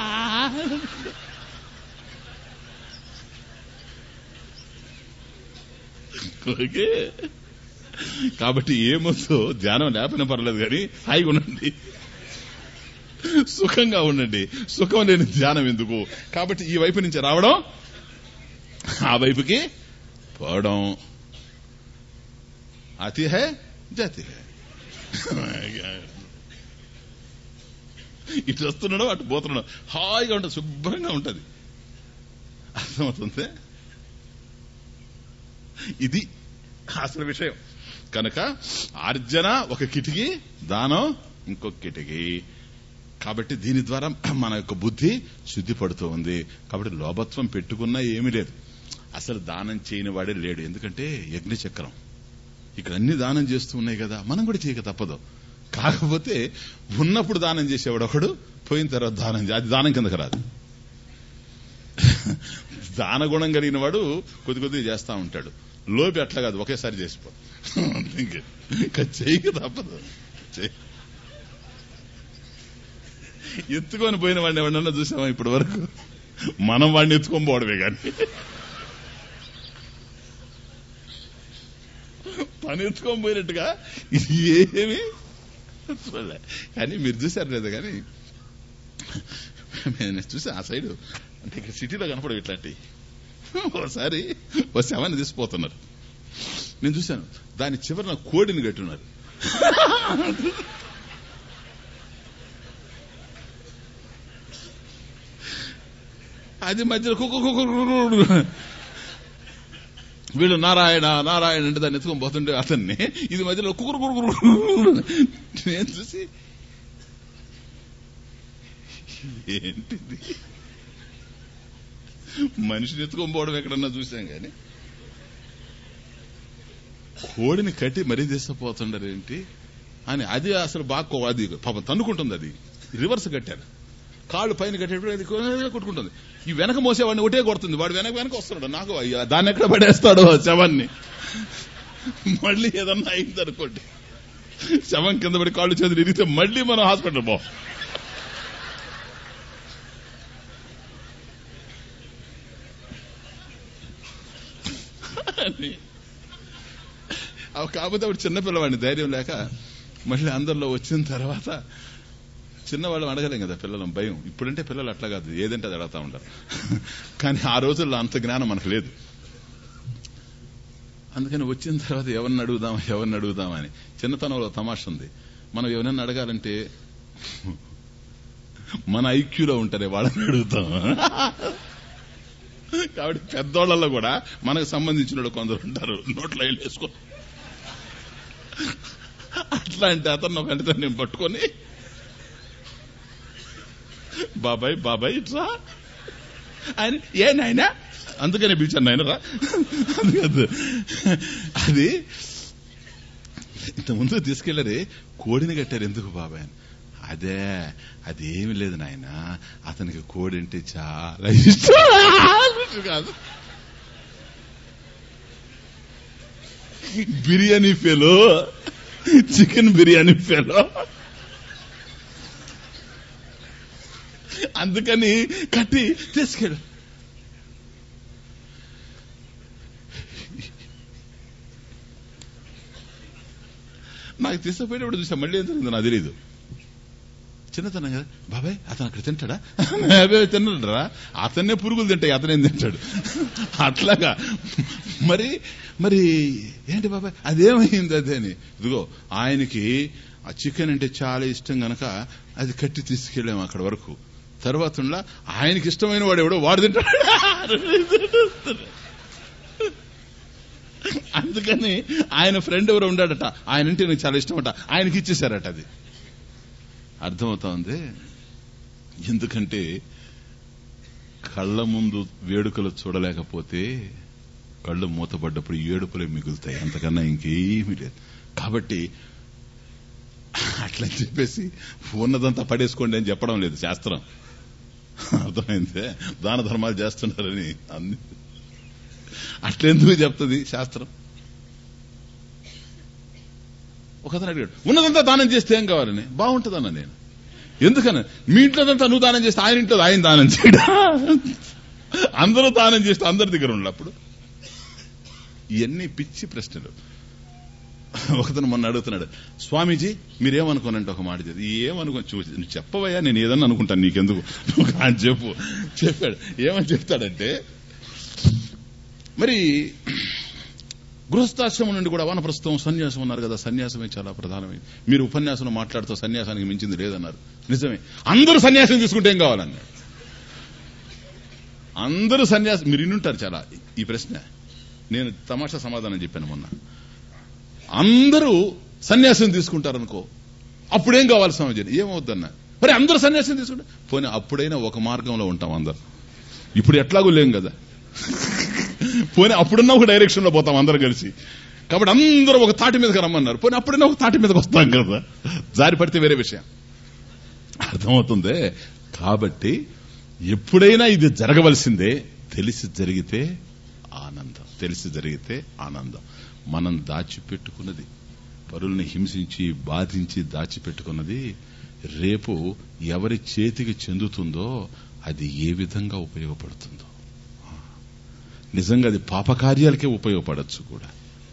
ఓకే కాబట్టి ఏమొద్దు ధ్యానం లేకపోయినా పర్లేదు కానీ హాయిగా ఉండండి సుఖంగా ఉండండి సుఖం లేని ధ్యానం ఎందుకు కాబట్టి ఈ వైపు నుంచి రావడం ఆ వైపుకి పోవడం అతి హే జతి హే ఇటు వస్తున్నాడు అటు పోతున్నాడు హాయిగా ఉంటుంది శుభ్రంగా ఉంటది అర్థమవుతుంది ఇది అసలు విషయం కనుక ఆర్జన ఒక కిటికీ దానం ఇంకొక కిటికీ కాబట్టి దీని ద్వారా మన యొక్క బుద్ధి శుద్ధి పడుతూ ఉంది కాబట్టి లోభత్వం పెట్టుకున్నా ఏమీ లేదు అసలు దానం చేయని వాడే లేడు ఎందుకంటే యజ్ఞ చక్రం ఇక్కడ అన్ని దానం చేస్తూ ఉన్నాయి కదా మనం కూడా చేయక తప్పదు కాకపోతే ఉన్నప్పుడు దానం చేసేవాడు ఒకడు పోయిన తర్వాత దానం చే- అది దానం కిందకి రాదు దాన గుణం కలిగిన వాడు కొద్ది కొద్దిగా చేస్తా ఉంటాడు లోపి అట్లా కాదు ఒకేసారి చేసిపో ఇంక- ఇంకా చేయక తప్పదు చెయ్యి. ఎత్తుకొని పోయిన వాడిని ఎవరన్నా చూసామా ఇప్పటి వరకు మనం వాడిని ఎత్తుకొని పోవడమే కానీ పని ఎత్తుకొని పోయినట్టుగా ఇది ఏమి చూడలే కానీ మీరు చూసారు లేదా కానీ నేను చూసా ఆ సైడ్ అంటే ఇక్కడ సిటీలో కనపడవు ఇట్లాంటి ఒకసారి ఓ శవాన్ని తీసిపోతున్నారు నేను చూశాను దాని చివరన కోడిని కట్టున్నారు అది మధ్యలో కుక్కు కుక్కు కుక్కు కుక్కు. వీళ్ళు నారాయణ నారాయణ అంటే దాన్ని ఎత్తుకొని పోతుంటే అతన్ని ఇది మధ్యలో కుకురు కుకురు కుకురు. నేను చూసి ఏంటిది మనిషిని ఎత్తుకొని పోవడం ఎక్కడన్నా చూసాం కానీ కోడిని కట్టి మరీ తీసుకుపోతుండరు ఏంటి అని అది అసలు బాగా కో- అది పాపం తన్నుకుంటుంది అది రివర్స్ కట్టారు కాళ్ళు పైన కట్టేటప్పుడు అది కొ- కొట్టుకుంటుంది ఈ వెనక మోసేవాడిని ఒకటే కొడుతుంది వాడు వెనక వెనక వస్తున్నాడు నాకు అయ్యా, దాన్ని ఎక్కడ పడేస్తాడు ఆ శవాన్ని మళ్ళీ ఏదన్నా అయింది అనుకోండి శవం కింద పడి కాళ్ళు చేతులు ఇరిగితే మళ్ళీ మనం హాస్పిటల్ పో అని. అవి కాకపోతే అప్పుడు చిన్నపిల్లవాడిని ధైర్యం లేక మళ్ళీ అందరిలో వచ్చిన తర్వాత చిన్నవాళ్ళం అడగలేం కదా పిల్లలం భయం ఇప్పుడంటే పిల్లలు అట్లా కాదు ఏదంటే అది అడుగుతా ఉంటారు కానీ ఆ రోజుల్లో అంత జ్ఞానం మనకు లేదు అందుకని వచ్చిన తర్వాత ఎవరిని అడుగుదాం ఎవరిని అడుగుదామని చిన్నతనంలో తమాష ఉంది మనం ఎవరినైనా అడగాలంటే మన ఐక్యూలో ఉంటారే వాళ్ళని అడుగుతాం కాబట్టి పెద్దోళ్లలో కూడా మనకు సంబంధించిన వాళ్ళు కొందరు ఉంటారు నోట్లో వేలు వేసుకో అట్లా అంటే అతను ఒక అంటే నేను పట్టుకొని బాబాయ్ బాబాయ్ ఇట్రా ఆయన ఏ నాయనా అందుకనే పిలిచాను నాయన రా అది కాదు అది ఇంత ముందు తీసుకెళ్లారే కోడిని కట్టారు ఎందుకు బాబాయ్ అని అదే అదేమి లేదు నాయన అతనికి కోడి అంటే చాలా ఇష్టం కాదు biryani fellow chicken biryani fellow అందుకని కట్టి తీసుకెళ్ళు నాకు తీసుకుపోయేటప్పుడు చూసా మళ్ళీ ఏం జరిగిందో నాకు తెలియదు చిన్నతనం కదా బాబాయ్ అతను అక్కడ తింటాడా అబ్బాయి తినడరా అతన్నే పురుగులు తింటాయి అతనేం తింటాడు అట్లాగా మరి మరి ఏంటి బాబాయ్ అదేమైంది అదే అని ఇదిగో ఆయనకి ఆ చికెన్ అంటే చాలా ఇష్టం గనక అది కట్టి తీసుకెళ్ళాము అక్కడ వరకు తర్వాత ఉండ్లా ఆయనకి ఇష్టమైన వాడు ఎవడో వాడు తింటాడు అందుకని ఆయన ఫ్రెండ్ ఎవరో ఉండాడట ఆయన అంటే నాకు చాలా ఇష్టమట ఆయనకి ఇచ్చేశారట అది అర్థమవుతా ఉంది ఎందుకంటే కళ్ళ ముందు వేడుకలు చూడలేకపోతే కళ్ళు మూతపడ్డప్పుడు ఏడుపులే మిగులుతాయి అంతకన్నా ఇంకేమీ లేదు కాబట్టి అట్లని చెప్పేసి ఉన్నదంతా పడేసుకోండి అని చెప్పడం లేదు శాస్త్రం అర్థమైందే దాన ధర్మాలు చేస్తున్నారని అన్ని అట్లెందుకు చెప్తుంది శాస్త్రం ఒకతను అడిగాడు ఉన్నదంతా దానం చేస్తే ఏం కావాలని బాగుంటుందన్న నేను ఎందుకని మీ ఇంట్లోదంతా నువ్వు దానం చేస్తే ఆయన ఇంట్లో ఆయన దానం చేయడా అందరూ దానం చేస్తే అందరి దగ్గర ఉండాలి అప్పుడు ఇవన్నీ పిచ్చి ప్రశ్నలు ఒకతను మొన్న అడుగుతున్నాడు స్వామీజీ మీరేమనుకోనంటే ఒక మాట చెప్పి ఏమనుకో చూసి నువ్వు చెప్పవయ్యా నేను ఏదన్నా అనుకుంటాను నీకెందుకు నువ్వు కాని చెప్పు చెప్పాడు ఏమని చెప్తాడంటే మరి గృహస్థాశ్రమం నుండి కూడా వానప్రస్థం సన్యాసం ఉన్నారు కదా సన్యాసమే చాలా ప్రధానమైంది మీరు ఉపన్యాసంలో మాట్లాడుతూ సన్యాసానికి మించింది లేదన్నారు నిజమే అందరూ సన్యాసం తీసుకుంటే ఏం కావాలన్నారు అందరూ సన్యాసం మీరు ఇన్నుంటారు చాలా ఈ ప్రశ్న నేను తమాషా సమాధానం చెప్పాను మొన్న అందరూ సన్యాసం తీసుకుంటారనుకో అప్పుడేం కావాలి స్వామిజీ ఏమవుద్దన్న మరి అందరూ సన్యాసం తీసుకుంటే పోనీ అప్పుడైనా ఒక మార్గంలో ఉంటాం అందరు ఇప్పుడు ఎట్లాగూ లేం కదా పోనీ అప్పుడున్నా ఒక డైరెక్షన్ లో పోతాం అందరం కలిసి కాబట్టి అందరూ ఒక తాటి మీదకి రమ్మన్నారు పోనీ అప్పుడైనా ఒక తాటి మీదకి వస్తాం కదా జారి పడితే వేరే విషయం అర్థమవుతుందే కాబట్టి ఎప్పుడైనా ఇది జరగవలసిందే తెలిసి జరిగితే ఆనందం తెలిసి జరిగితే ఆనందం మనం దాచిపెట్టుకున్నది పరుల్ని హింసించి బాధించి దాచిపెట్టుకున్నది రేపు ఎవరి చేతికి చెందుతుందో అది ఏ విధంగా ఉపయోగపడుతుందో నిజంగా అది పాపకార్యాలకే ఉపయోగపడచ్చు కూడా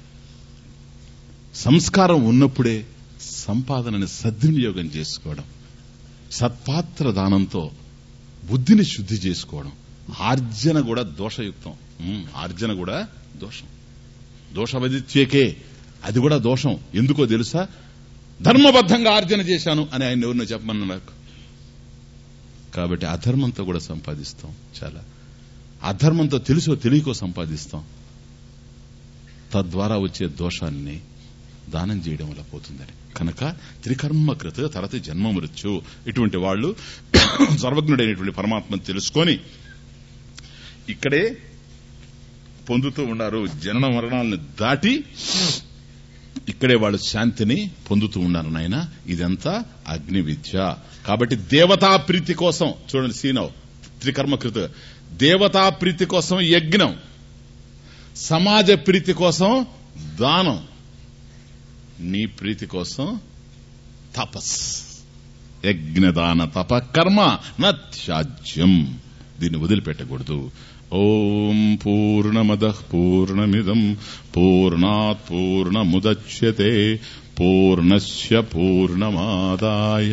సంస్కారం ఉన్నప్పుడే సంపాదనని సద్వినియోగం చేసుకోవడం సత్పాత్ర దానంతో బుద్ధిని శుద్ధి చేసుకోవడం ఆర్జన కూడా దోషయుక్తం ఉమ్, ఆర్జన కూడా దోషం దోషవదిత్యేకే అది కూడా దోషం ఎందుకో తెలుసా ధర్మబద్ధంగా ఆర్జన చేశాను అని ఆయన ఎవరినో చెప్పమన్న నాకు కాబట్టి అధర్మంతో కూడా సంపాదిస్తాం చాలా అధర్మంతో తెలుసో తెలియకో సంపాదిస్తాం తద్వారా వచ్చే దోషాన్ని దానం చేయడం వల్ల పోతుందని కనుక త్రికర్మకృత తరతి జన్మ మృత్యు ఇటువంటి వాళ్ళు సర్వజ్ఞుడైనటువంటి పరమాత్మను తెలుసుకొని ఇక్కడే పొందుతూ ఉన్నారు జనన మరణాలను దాటి ఇక్కడే వాళ్ళు శాంతిని పొందుతూ ఉన్నారు నాయన ఇదంతా అగ్ని విద్య కాబట్టి దేవతా ప్రీతి కోసం చూడండి సీనవ్ త్రికర్మకృత దేవతా ప్రీతి కోసం యజ్ఞం సమాజ ప్రీతి కోసం దానం నీ ప్రీతి కోసం తపస్ యజ్ఞదాన తప కర్మ నత్యాజ్యం దీన్ని వదిలిపెట్టకూడదు ఓం పూర్ణమద పూర్ణమిదం పూర్ణాత్ పూర్ణముద్యతే పూర్ణస్య పూర్ణమాదాయ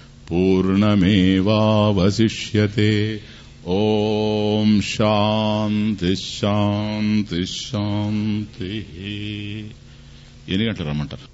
పూర్ణమేవావశిష్యతే ఓం శాంతి శాంతి శాంతి ఎన్ని గంటలు రమ్మంటారు